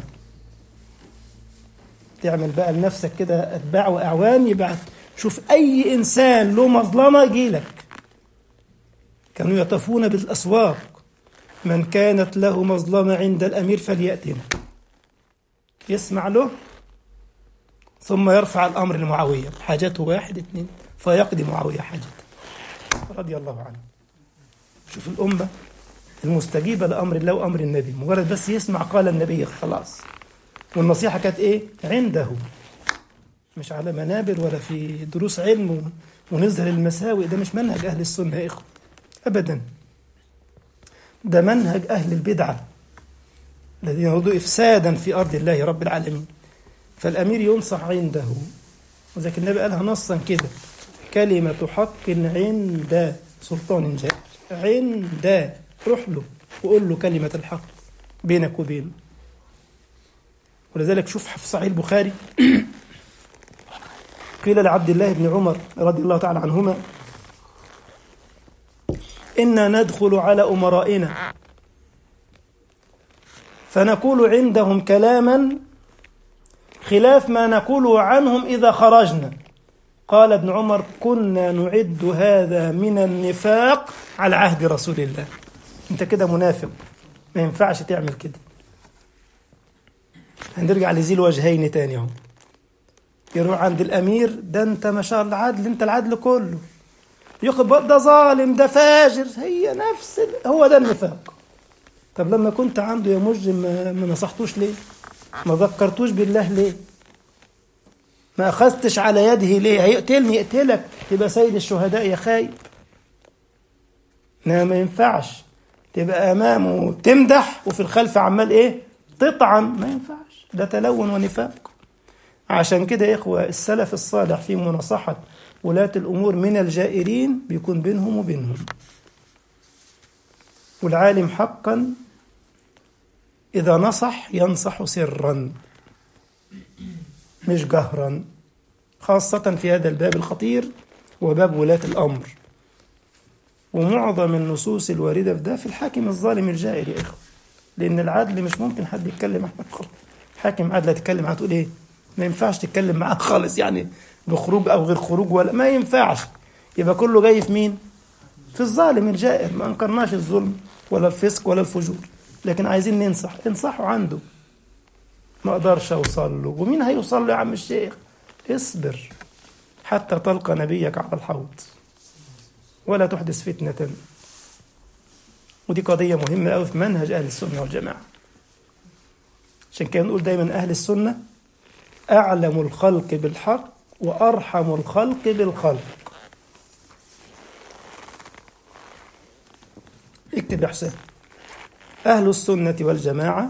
تعمل بقى لنفسك كده أتباع وأعوان يبعت شوف أي إنسان له مظلمة يجيلك كانوا يطوفون بالأسواق من كانت له مظلمة عند الأمير فليأتنا يسمع له ثم يرفع الأمر لمعاوية حاجته واحد اثنين فيقضي معاوية حاجته رضي الله عنه شوف الأمة المستجيبة لأمر الله وأمر النبي مجرد بس يسمع قال النبي خلاص والنصيحة كانت إيه عنده مش على منابر ولا في دروس علم ونظهر المساوئ ده مش منهج أهل السنة يا إخوة أبدا ده منهج أهل البدعة الذين يريدوا إفسادا في أرض الله رب العالمين فالأمير ينصح عنده وذلك النبي قالها نصا كده كلمة حق عند سلطان جائر عند روح له وقول له كلمة الحق بينك وبينه ولذلك شوف في صحيح البخاري قيل لعبد الله بن عمر رضي الله تعالى عنهما إنا ندخل على أمرائنا فنقول عندهم كلاما خلاف ما نقوله عنهم إذا خرجنا قال ابن عمر كنا نعد هذا من النفاق على عهد رسول الله انت كده منافق ما ينفعش تعمل كده هنرجع لذي الوجهين تاني اهو يروح عند الامير ده انت ما شاء الله عدل انت العدل كله يقول ده ظالم ده فاجر هي نفس ال... هو ده النفاق طب لما كنت عنده يا مجرم ما, ما نصحتوش ليه ما ذكرتوش بالله ليه ما أخذتش على يده ليه هيقتلني يقتلك تبقى سيد الشهداء يا خايب لا ما ينفعش تبقى أمامه تمدح وفي الخلف عمال إيه تطعن ما ينفعش ده تلون ونفاق عشان كده يا إخوة السلف الصالح في مناصحة ولاة الأمور من الجائرين بيكون بينهم وبينهم والعالم حقا إذا نصح ينصح سرا مش جهرا خاصة في هذا الباب الخطير وباب ولاة الأمر ومعظم النصوص الواردة في ده في الحاكم الظالم الجائر يا إخوة لأن العدل مش ممكن حد يتكلم عنه حاكم عدل هتتكلم معاه تقول إيه ما ينفعش تتكلم معاه خالص يعني بخروج أو غير خروج ولا ما ينفعش يبقى كله جاي في مين في الظالم الجائر ما انكرناش الظلم ولا الفسق ولا الفجور لكن عايزين ننصح انصحوا عنده ما اقدرش اوصل له ومين هيوصل له يا عم الشيخ اصبر حتى تلقى نبيك على الحوض ولا تحدث فتنة ودي قضية مهمة أوي في منهج أهل السنة والجماعة عشان كده نقول دايما أهل السنة أعلم الخلق بالحق وأرحم الخلق بالخلق اكتب يا حسين أهل السنة والجماعة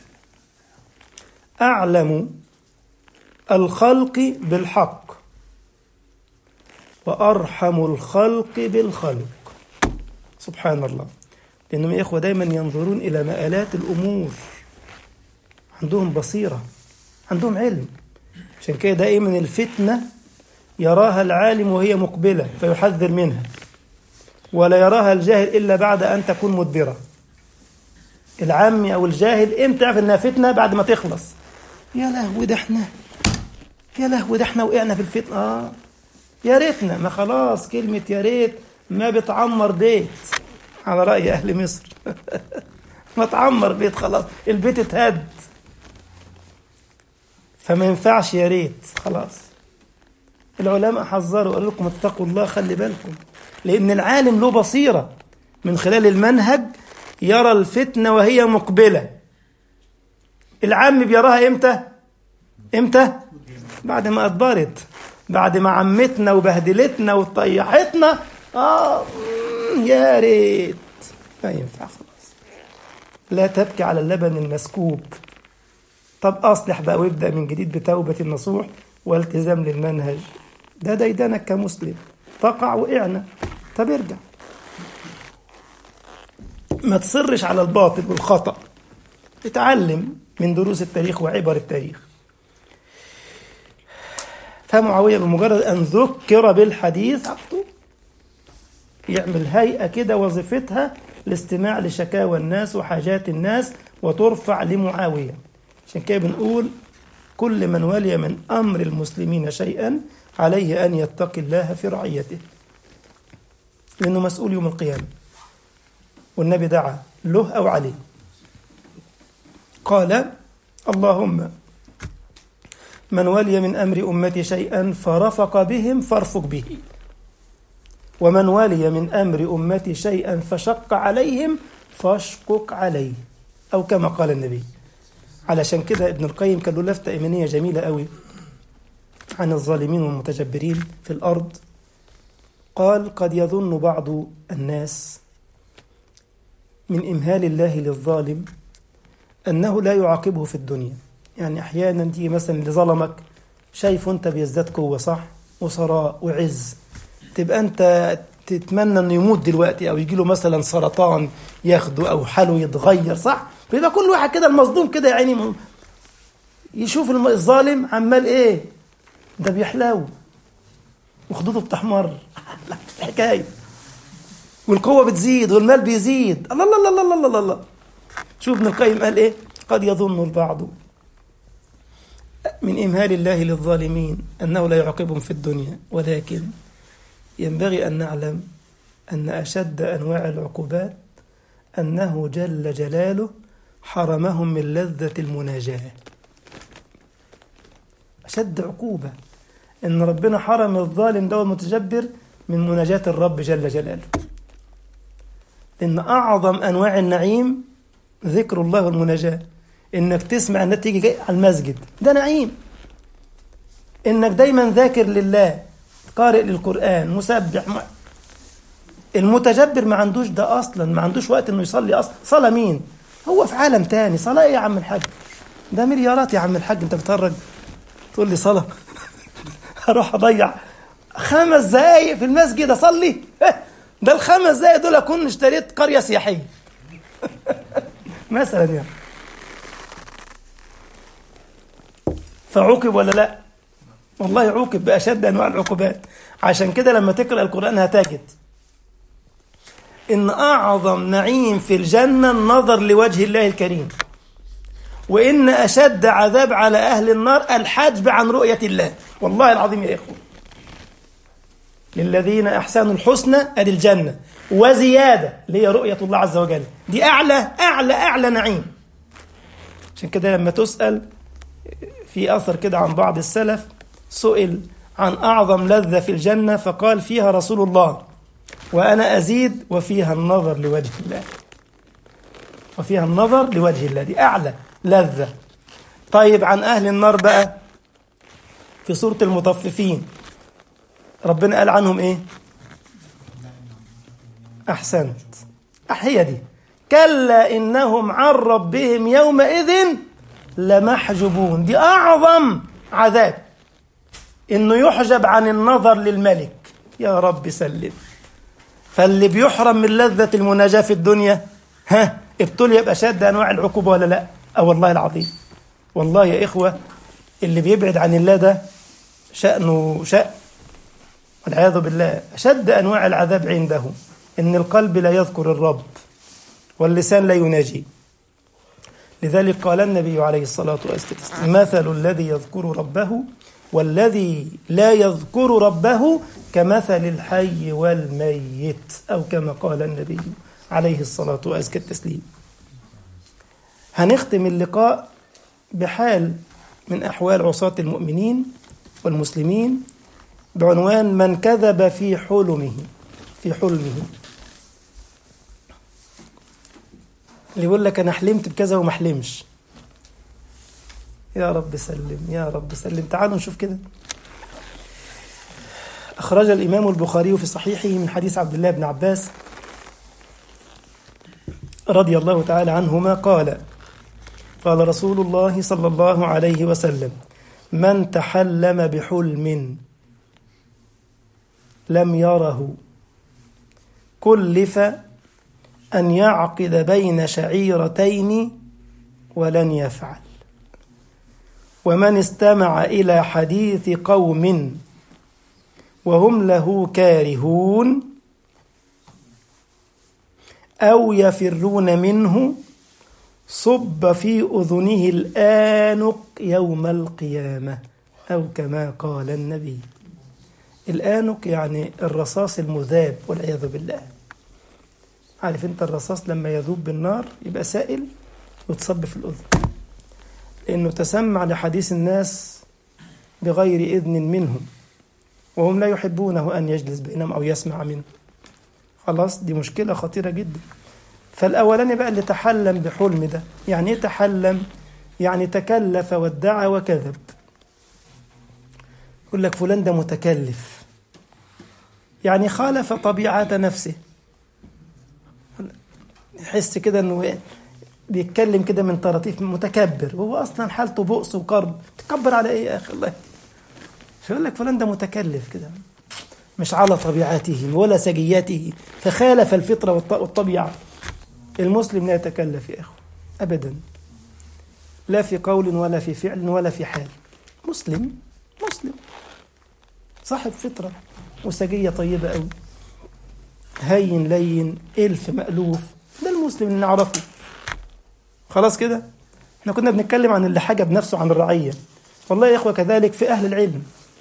أعلم الخلق بالحق وأرحم الخلق بالخلق سبحان الله لأنهم يا إخوة دايما ينظرون إلى مآلات الأمور عندهم بصيرة عندهم علم عشان كده دائما الفتنة يراها العالم وهي مقبلة فيحذر منها ولا يراها الجاهل إلا بعد أن تكون مدبرة العامي أو الجاهل إمتى يعرف إنها فتنة بعد ما تخلص يا لهوي ده احنا يا لهوي ده احنا وقعنا في الفتنة آه يا ريتنا ما خلاص كلمة يا ريت ما بتعمر بيت على رأي أهل مصر ما تعمر بيت خلاص البيت اتهد فما ينفعش يا ريت خلاص العلماء حذروا قالوا لكم اتقوا الله خلي بالكم لأن العالم له بصيرة من خلال المنهج يرى الفتنة وهي مقبلة العام بيراها امتى امتى بعد ما أدبرت بعد ما عمتنا وبهدلتنا وطيحتنا اه يا ريت ما ينفع خلاص لا تبكي على اللبن المسكوب طب اصلح بقى وابدا من جديد بتوبه النصوح والتزام للمنهج ده ديدنك كمسلم تقع وقعنا طب ارجع ما تصرش على الباطل والخطأ اتعلم من دروس التاريخ وعبر التاريخ فمعاوية بمجرد أن ذكر بالحديث عقده يعمل هيئة كده وظيفتها الاستماع لشكاوى الناس وحاجات الناس وترفع لمعاوية عشان كده بنقول كل من ولي من أمر المسلمين شيئا عليه أن يتقي الله في رعيته لأنه مسؤول يوم القيامة والنبي دعا له أو عليه قال اللهم من ولي من أمر أمتي شيئا فرفق بهم فارفق به ومن ولي من أمر أمتي شيئا فشق عليهم فاشقق عليه أو كما قال النبي علشان كده ابن القيم كان له لفتة إيمانية جميلة قوي عن الظالمين والمتجبرين في الأرض قال قد يظن بعض الناس من إمهال الله للظالم أنه لا يعاقبه في الدنيا يعني أحيانا تيجي مثلا اللي ظلمك شايفه أنت بيزداد قوة صح وثراء وعز تبقى أنت تتمنى انه يموت دلوقتي او يجي له مثلا سرطان ياخده او حاله يتغير صح فيبقى كل واحد كده المصدوم كده يا عيني يشوف الظالم عمال ايه ده بيحلو وخدوده بتحمر حكايه والقوه بتزيد والمال بيزيد الله الله الله الله الله الله شوف ابن القيم قال ايه قد يظن البعض من إمهال الله للظالمين أنه لا يعاقبهم في الدنيا ولكن ينبغي أن نعلم أن أشد أنواع العقوبات أنه جل جلاله حرمهم من لذة المناجاة أشد عقوبة إن ربنا حرم الظالم ده المتجبر من مناجاة الرب جل جلاله إن أعظم أنواع النعيم ذكر الله والمناجاة إنك تسمع الناس تيجي جاي على المسجد ده نعيم إنك دايما ذاكر لله قارئ للقرآن مسبح المتجبر ما عندوش ده أصلا ما عندوش وقت إنه يصلي أصلا صلاة مين هو في عالم تاني صلاة إيه يا عم الحاج ده مليارات يا عم الحاج أنت بتهرج تقول لي صلاة هروح أضيع خمس دقايق في المسجد أصلي ده الخمس دقايق دول أكون اشتريت قرية سياحية مثلا يعني فعوقب ولا لا والله عوقب بأشد أنواع العقوبات عشان كده لما تقرأ القرآن هتجد إن أعظم نعيم في الجنة النظر لوجه الله الكريم وإن أشد عذاب على أهل النار الحجب عن رؤية الله والله العظيم يا إخوة للذين أحسنوا الحسنى أدي الجنة وزيادة اللي هي رؤية الله عز وجل دي أعلى أعلى أعلى نعيم عشان كده لما تسأل في أثر كده عن بعض السلف سئل عن أعظم لذة في الجنة فقال فيها رسول الله وأنا أزيد وفيها النظر لوجه الله وفيها النظر لوجه الله دي أعلى لذة طيب عن أهل النار بقى في سورة المطففين ربنا قال عنهم إيه أحسنت هي دي كلا إنهم عن ربهم يومئذ لمحجوبون دي أعظم عذاب إنه يحجب عن النظر للملك يا رب سلم فاللي بيحرم من لذة المناجاة في الدنيا ها ابتلي بأشد أنواع العقوبة ولا لا أو والله العظيم والله يا إخوة اللي بيبعد عن الله ده شأنه شأن والعياذ بالله أشد أنواع العذاب عنده إن القلب لا يذكر الرب واللسان لا يناجي لذلك قال النبي عليه الصلاة والسلام مثل الذي يذكر ربه والذي لا يذكر ربه كمثل الحي والميت أو كما قال النبي عليه الصلاة وأزكى التسليم هنختم اللقاء بحال من أحوال عصاة المؤمنين والمسلمين بعنوان من كذب في حلمه في حلمه اللي يقول لك أنا حلمت بكذا وما حلمش يا رب سلم يا رب سلم تعالوا نشوف كده أخرج الإمام البخاري في صحيحه من حديث عبد الله بن عباس رضي الله تعالى عنهما قال قال رسول الله صلى الله عليه وسلم من تحلم بحلم لم يره كلف أن يعقد بين شعيرتين ولن يفعل ومن استمع إلى حديث قوم وهم له كارهون أو يفرون منه صب في أذنه الآنق يوم القيامة أو كما قال النبي الآنق يعني الرصاص المذاب والعياذ بالله عارف انت الرصاص لما يذوب بالنار يبقى سائل وتصب في الأذن لأنه تسمع لحديث الناس بغير إذن منهم وهم لا يحبونه أن يجلس بينهم أو يسمع منه خلاص دي مشكلة خطيرة جدا فالأولاني بقى اللي تحلم بحلم ده يعني إيه تحلم يعني تكلف وادعى وكذب يقول لك فلان ده متكلف يعني خالف طبيعة نفسه يحس كده انه بيتكلم كده من طراطيف متكبر وهو اصلا حالته بؤس وكرب تكبر على ايه يا اخي الله فيقول لك فلان ده متكلف كده مش على طبيعته ولا سجيته فخالف الفطرة والطبيعة المسلم لا يتكلف يا أخو أبدا لا في قول ولا في فعل ولا في حال مسلم مسلم صاحب فطرة وسجية طيبة أوي هين لين ألف مألوف ده المسلم اللي نعرفه خلاص كده احنا كنا بنتكلم عن اللي حجب نفسه عن الرعية والله يا إخوة كذلك في أهل العلم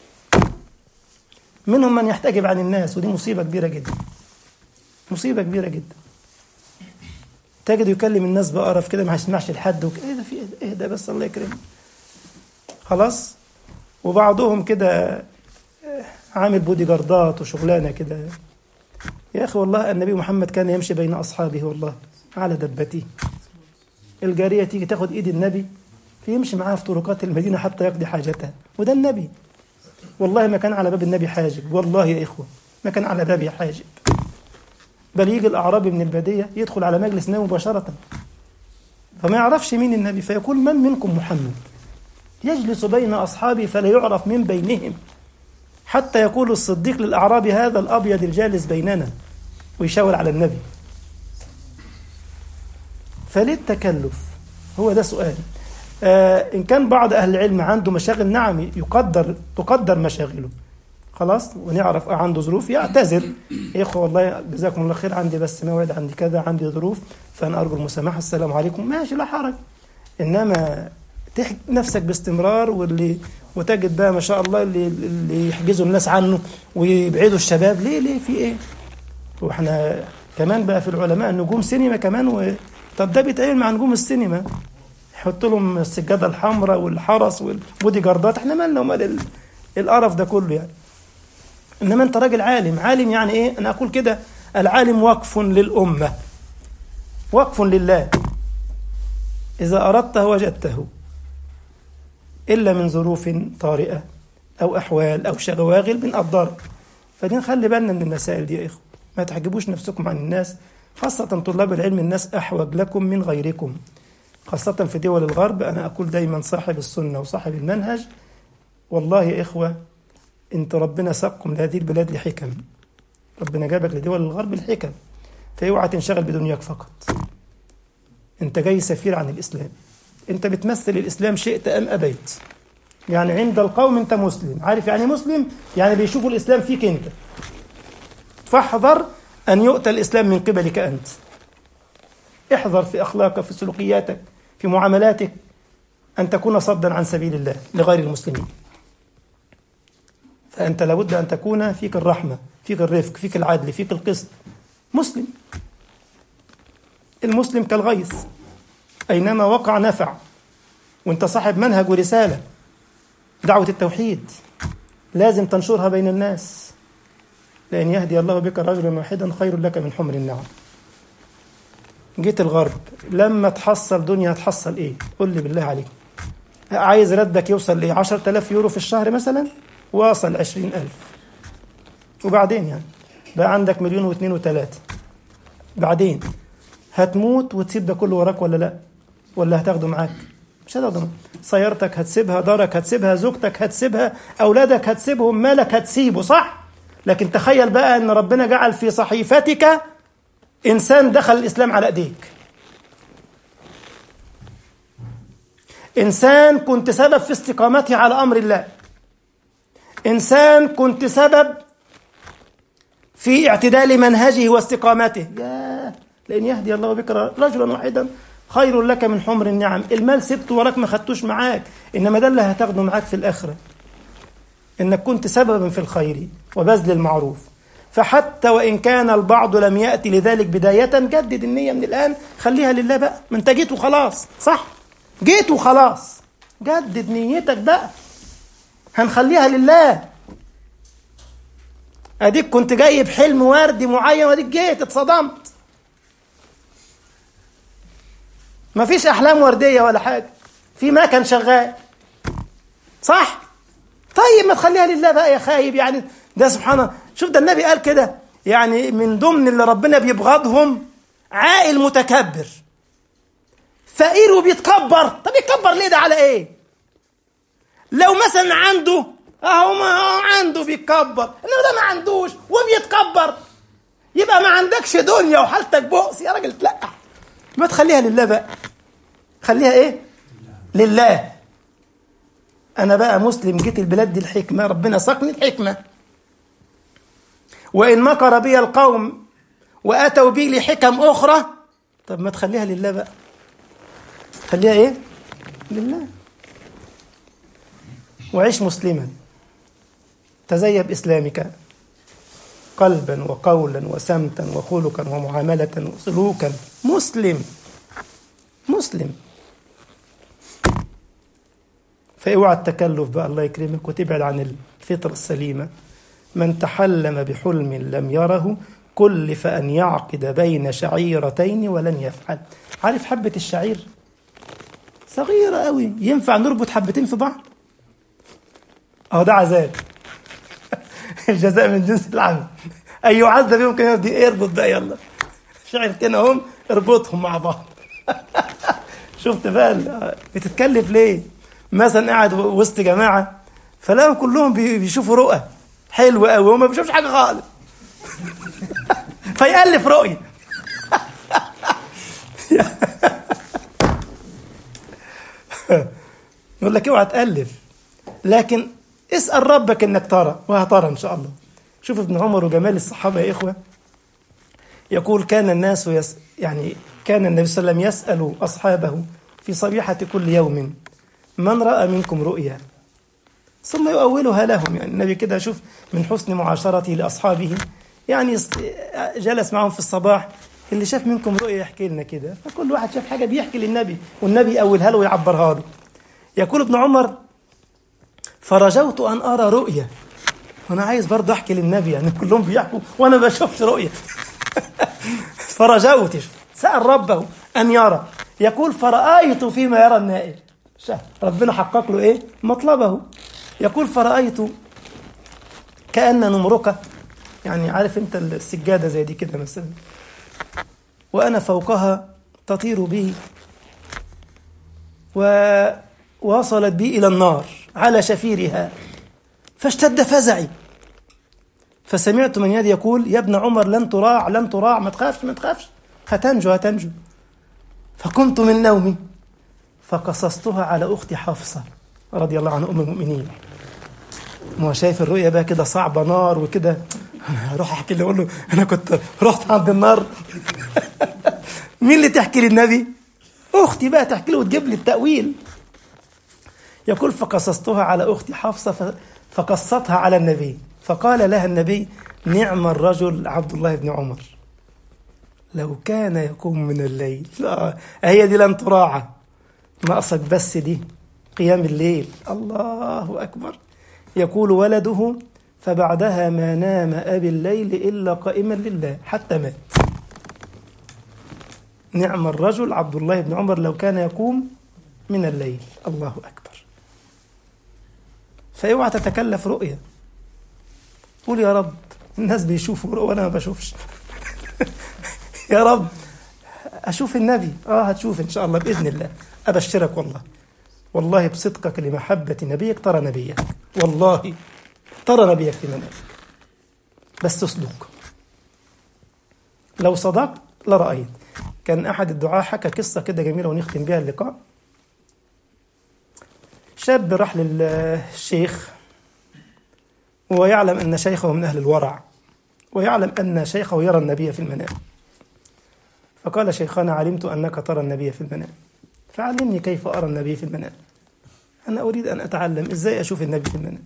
منهم من يحتجب عن الناس ودي مصيبة كبيرة جدا مصيبة كبيرة جدا تجد يكلم الناس بقرف كده ما هيسمعش لحد وك... ايه ده في ايه ده بس الله يكرمه خلاص وبعضهم كده عامل بودي جاردات وشغلانه كده يا اخي والله النبي محمد كان يمشي بين اصحابه والله على دبته الجاريه تيجي تاخد ايد النبي فيمشي معاها في طرقات المدينه حتى يقضي حاجتها وده النبي والله ما كان على باب النبي حاجب والله يا إخوة ما كان على بابي حاجب بل يجي الأعرابي من البادية يدخل على مجلس النبي مباشرة فما يعرفش مين النبي فيقول من منكم محمد يجلس بين أصحابه فلا يعرف من بينهم حتى يقول الصديق للأعرابي هذا الأبيض الجالس بيننا ويشاور على النبي فليه التكلف هو ده سؤال آه إن كان بعض أهل العلم عنده مشاغل نعم يقدر تقدر مشاغله خلاص ونعرف عنده ظروف يعتذر يا إخوة والله جزاكم الله خير عندي بس موعد عندي كذا عندي ظروف فأنا أرجو المسامحة السلام عليكم ماشي لا حرج إنما تحك نفسك باستمرار واللي وتجد بقى ما شاء الله اللي, اللي يحجزوا الناس عنه ويبعدوا الشباب ليه ليه في ايه؟ واحنا كمان بقى في العلماء نجوم سينما كمان و... طب ده بيتعمل مع نجوم السينما يحط لهم السجاده الحمراء والحرس والبودي جاردات احنا مالنا ومال القرف ده كله يعني انما انت راجل عالم عالم يعني ايه انا اقول كده العالم وقف للامه وقف لله اذا اردته وجدته الا من ظروف طارئه او احوال او شواغل بنقدرك فدي نخلي بالنا من المسائل دي يا اخوه ما تحجبوش نفسكم عن الناس خاصة طلاب العلم الناس أحوج لكم من غيركم خاصة في دول الغرب أنا أقول دايما صاحب السنة وصاحب المنهج والله يا إخوة أنت ربنا ساقكم لهذه البلاد لحكم ربنا جابك لدول الغرب الحكم فاوعى تنشغل بدنياك فقط أنت جاي سفير عن الإسلام أنت بتمثل الإسلام شئت أم أبيت يعني عند القوم أنت مسلم عارف يعني مسلم يعني بيشوفوا الإسلام فيك أنت فاحذر أن يؤتى الإسلام من قبلك أنت احذر في أخلاقك في سلوكياتك في معاملاتك أن تكون صدا عن سبيل الله لغير المسلمين فأنت لابد أن تكون فيك الرحمة فيك الرفق فيك العدل فيك القسط مسلم المسلم كالغيث أينما وقع نفع وانت صاحب منهج ورسالة دعوة التوحيد لازم تنشرها بين الناس لأن يهدي الله بك رجلا واحدا خير لك من حمر النعم جيت الغرب لما تحصل دنيا هتحصل ايه قول لي بالله عليك عايز ردك يوصل لايه 10000 يورو في الشهر مثلا واصل 20000 وبعدين يعني بقى عندك مليون واثنين وثلاثة بعدين هتموت وتسيب ده كله وراك ولا لا ولا هتاخده معاك مش هتاخده معاك. سيارتك هتسيبها دارك هتسيبها زوجتك هتسيبها اولادك هتسيبهم مالك هتسيبه صح لكن تخيل بقى ان ربنا جعل في صحيفتك انسان دخل الاسلام على ايديك انسان كنت سبب في استقامته على امر الله انسان كنت سبب في اعتدال منهجه واستقامته يا لان يهدي الله بك رجلا واحدا خير لك من حمر النعم المال سبته وراك ما خدتوش معاك انما ده اللي هتاخده معاك في الاخره انك كنت سببا في الخير وبذل المعروف فحتى وان كان البعض لم ياتي لذلك بدايه جدد النيه من الان خليها لله بقى ما انت جيت وخلاص صح جيت وخلاص جدد نيتك بقى هنخليها لله اديك كنت جاي بحلم وردي معين واديك جيت اتصدمت مفيش احلام ورديه ولا حاجه في مكن شغال صح طيب ما تخليها لله بقى يا خايب يعني ده سبحان الله شوف ده النبي قال كده يعني من ضمن اللي ربنا بيبغضهم عائل متكبر فقير وبيتكبر طب يتكبر ليه ده على ايه لو مثلا عنده اهو ما هو عنده بيتكبر انما ده ما عندوش وبيتكبر يبقى ما عندكش دنيا وحالتك بؤس يا راجل تلقح ما تخليها لله بقى خليها ايه لله انا بقى مسلم جيت البلاد دي الحكمه ربنا ساقني الحكمه وان مكر بي القوم واتوا بي لحكم اخرى طب ما تخليها لله بقى خليها ايه لله وعيش مسلما تزي باسلامك قلبا وقولا وسمتا وخلقا ومعامله وسلوكا مسلم مسلم فاوعى التكلف بقى الله يكرمك وتبعد عن الفطره السليمه من تحلم بحلم لم يره كلف ان يعقد بين شعيرتين ولن يفعل عارف حبه الشعير صغيره قوي ينفع نربط حبتين في بعض اهو ده عذاب الجزاء من جنس العمل اي يعذب يمكن يرضي اربط بقى يلا شعرتين اهم اربطهم مع بعض شفت بقى بتتكلف ليه مثلا قاعد وسط جماعه فلاقوا كلهم بيشوفوا رؤى حلوه قوي وما بيشوفش حاجه خالص فيألف رؤيه يقول لك اوعى تألف لكن اسأل ربك انك ترى وهترى ان شاء الله شوف ابن عمر وجمال الصحابه يا اخوه يقول كان الناس يس يعني كان النبي صلى الله عليه وسلم يسأل أصحابه في صبيحة كل يوم من رأى منكم رؤيا ثم يؤولها لهم يعني النبي كده شوف من حسن معاشرته لأصحابه يعني جلس معهم في الصباح اللي شاف منكم رؤيا يحكي لنا كده فكل واحد شاف حاجة بيحكي للنبي والنبي يأولها له ويعبرها له يقول ابن عمر فرجوت أن أرى رؤيا وأنا عايز برضه أحكي للنبي يعني كلهم بيحكوا وأنا ما بشوفش رؤيا فرجوت سأل ربه أن يرى يقول فرأيت فيما يرى النائل ربنا حقق له إيه مطلبه يقول فرأيت كأن نمرقة يعني عارف أنت السجادة زي دي كده مثلا وأنا فوقها تطير بي ووصلت بي إلى النار على شفيرها فاشتد فزعي فسمعت من يدي يقول يا ابن عمر لن تراع لن تراع ما تخافش ما تخافش هتنجو هتنجو فقمت من نومي فقصصتها على أختي حفصة رضي الله عنها أم المؤمنين ما هو شايف الرؤية بقى كده صعبة نار وكده أنا هروح أحكي اللي أقول له أنا كنت رحت عند النار مين اللي تحكي للنبي؟ أختي بقى تحكي له وتجيب لي التأويل يقول فقصصتها على أختي حفصة فقصتها على النبي فقال لها النبي نعم الرجل عبد الله بن عمر لو كان يقوم من الليل لا هي دي لن تراعى ناقصك بس دي قيام الليل الله أكبر يقول ولده فبعدها ما نام أبي الليل إلا قائما لله حتى مات نعم الرجل عبد الله بن عمر لو كان يقوم من الليل الله أكبر فاوعى تتكلف رؤية قول يا رب الناس بيشوفوا رؤى وأنا ما بشوفش يا رب أشوف النبي آه هتشوف إن شاء الله بإذن الله أبشرك والله والله بصدقك لمحبة نبيك ترى نبيك والله ترى نبيك في منامك بس تصدق لو صدقت لرأيت كان أحد الدعاة حكى قصة كده جميلة ونختم بها اللقاء شاب راح للشيخ ويعلم أن شيخه من أهل الورع ويعلم أن شيخه يرى النبي في المنام فقال شيخنا علمت أنك ترى النبي في المنام فعلمني كيف أرى النبي في المنام أنا أريد أن أتعلم إزاي أشوف النبي في المنام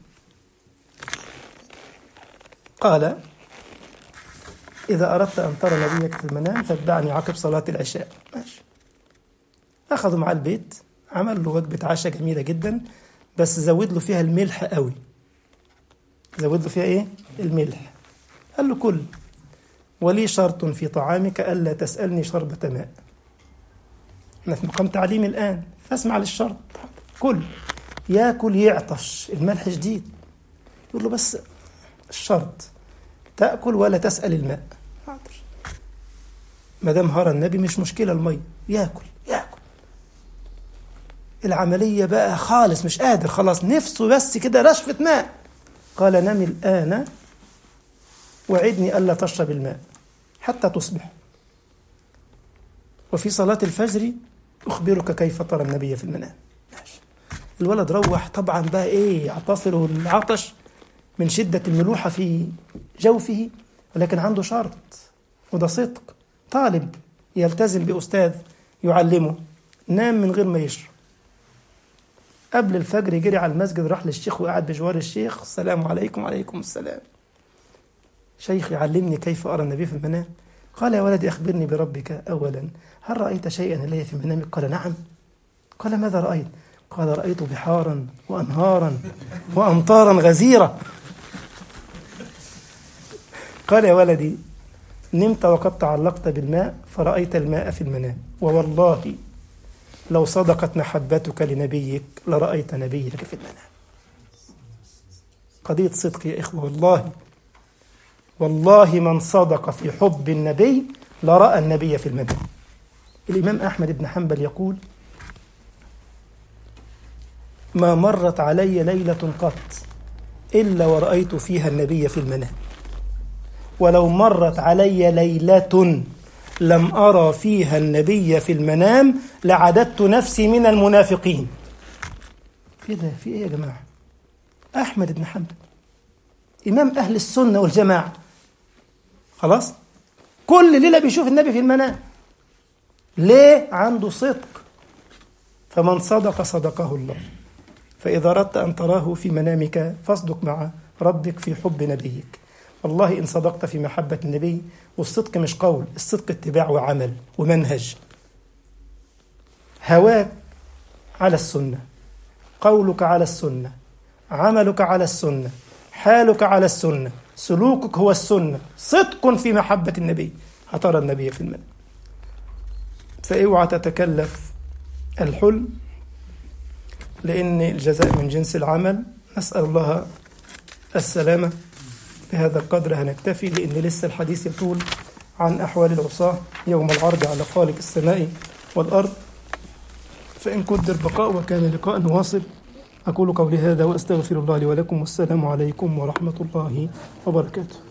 قال إذا أردت أن ترى نبيك في المنام فاتبعني عقب صلاة العشاء ماشي أخذوا معاه البيت عمل له وجبة عشاء جميلة جدا بس زود له فيها الملح قوي زود له فيها إيه؟ الملح قال له كل ولي شرط في طعامك ألا تسألني شربة ماء احنا في مقام تعليم الآن فاسمع للشرط كل ياكل يعطش الملح شديد يقول له بس الشرط تأكل ولا تسأل الماء حاضر ما دام هرى النبي مش مشكلة المية ياكل ياكل العملية بقى خالص مش قادر خلاص نفسه بس كده رشفة ماء قال نم الآن وعدني ألا تشرب الماء حتى تصبح وفي صلاة الفجر أخبرك كيف ترى النبي في المنام ماشي الولد روح طبعا بقى إيه يعتصره العطش من شدة الملوحة في جوفه ولكن عنده شرط وده صدق طالب يلتزم بأستاذ يعلمه نام من غير ما يشرب قبل الفجر يجري على المسجد راح للشيخ وقعد بجوار الشيخ السلام عليكم وعليكم السلام شيخ يعلمني كيف أرى النبي في المنام قال يا ولدي أخبرني بربك أولا هل رأيت شيئا إلي في منامك قال نعم قال ماذا رأيت قال رأيت بحارا وأنهارا وأمطارا غزيرة قال يا ولدي نمت وقد تعلقت بالماء فرأيت الماء في المنام ووالله لو صدقت محبتك لنبيك لرأيت نبيك في المنام قضية صدق يا إخوة والله والله من صدق في حب النبي لرأى النبي في المنام الإمام أحمد بن حنبل يقول ما مرت علي ليلة قط إلا ورأيت فيها النبي في المنام ولو مرت علي ليلة لم أرى فيها النبي في المنام لعددت نفسي من المنافقين في ده في إيه يا جماعة أحمد بن حنبل إمام أهل السنة والجماعة خلاص كل ليلة بيشوف النبي في المنام ليه عنده صدق فمن صدق صدقه الله فإذا أردت أن تراه في منامك فاصدق مع ربك في حب نبيك والله إن صدقت في محبة النبي والصدق مش قول الصدق اتباع وعمل ومنهج هواك على السنة قولك على السنة عملك على السنة حالك على السنة سلوكك هو السنة صدق في محبة النبي هترى النبي في المنام فاوعى تتكلف الحلم لأن الجزاء من جنس العمل نسأل الله السلامة بهذا القدر هنكتفي لأن لسه الحديث يطول عن أحوال العصاة يوم العرض على خالق السماء والأرض فإن قدر بقاء وكان لقاء واصل أقول قولي هذا وأستغفر الله لي ولكم والسلام عليكم ورحمة الله وبركاته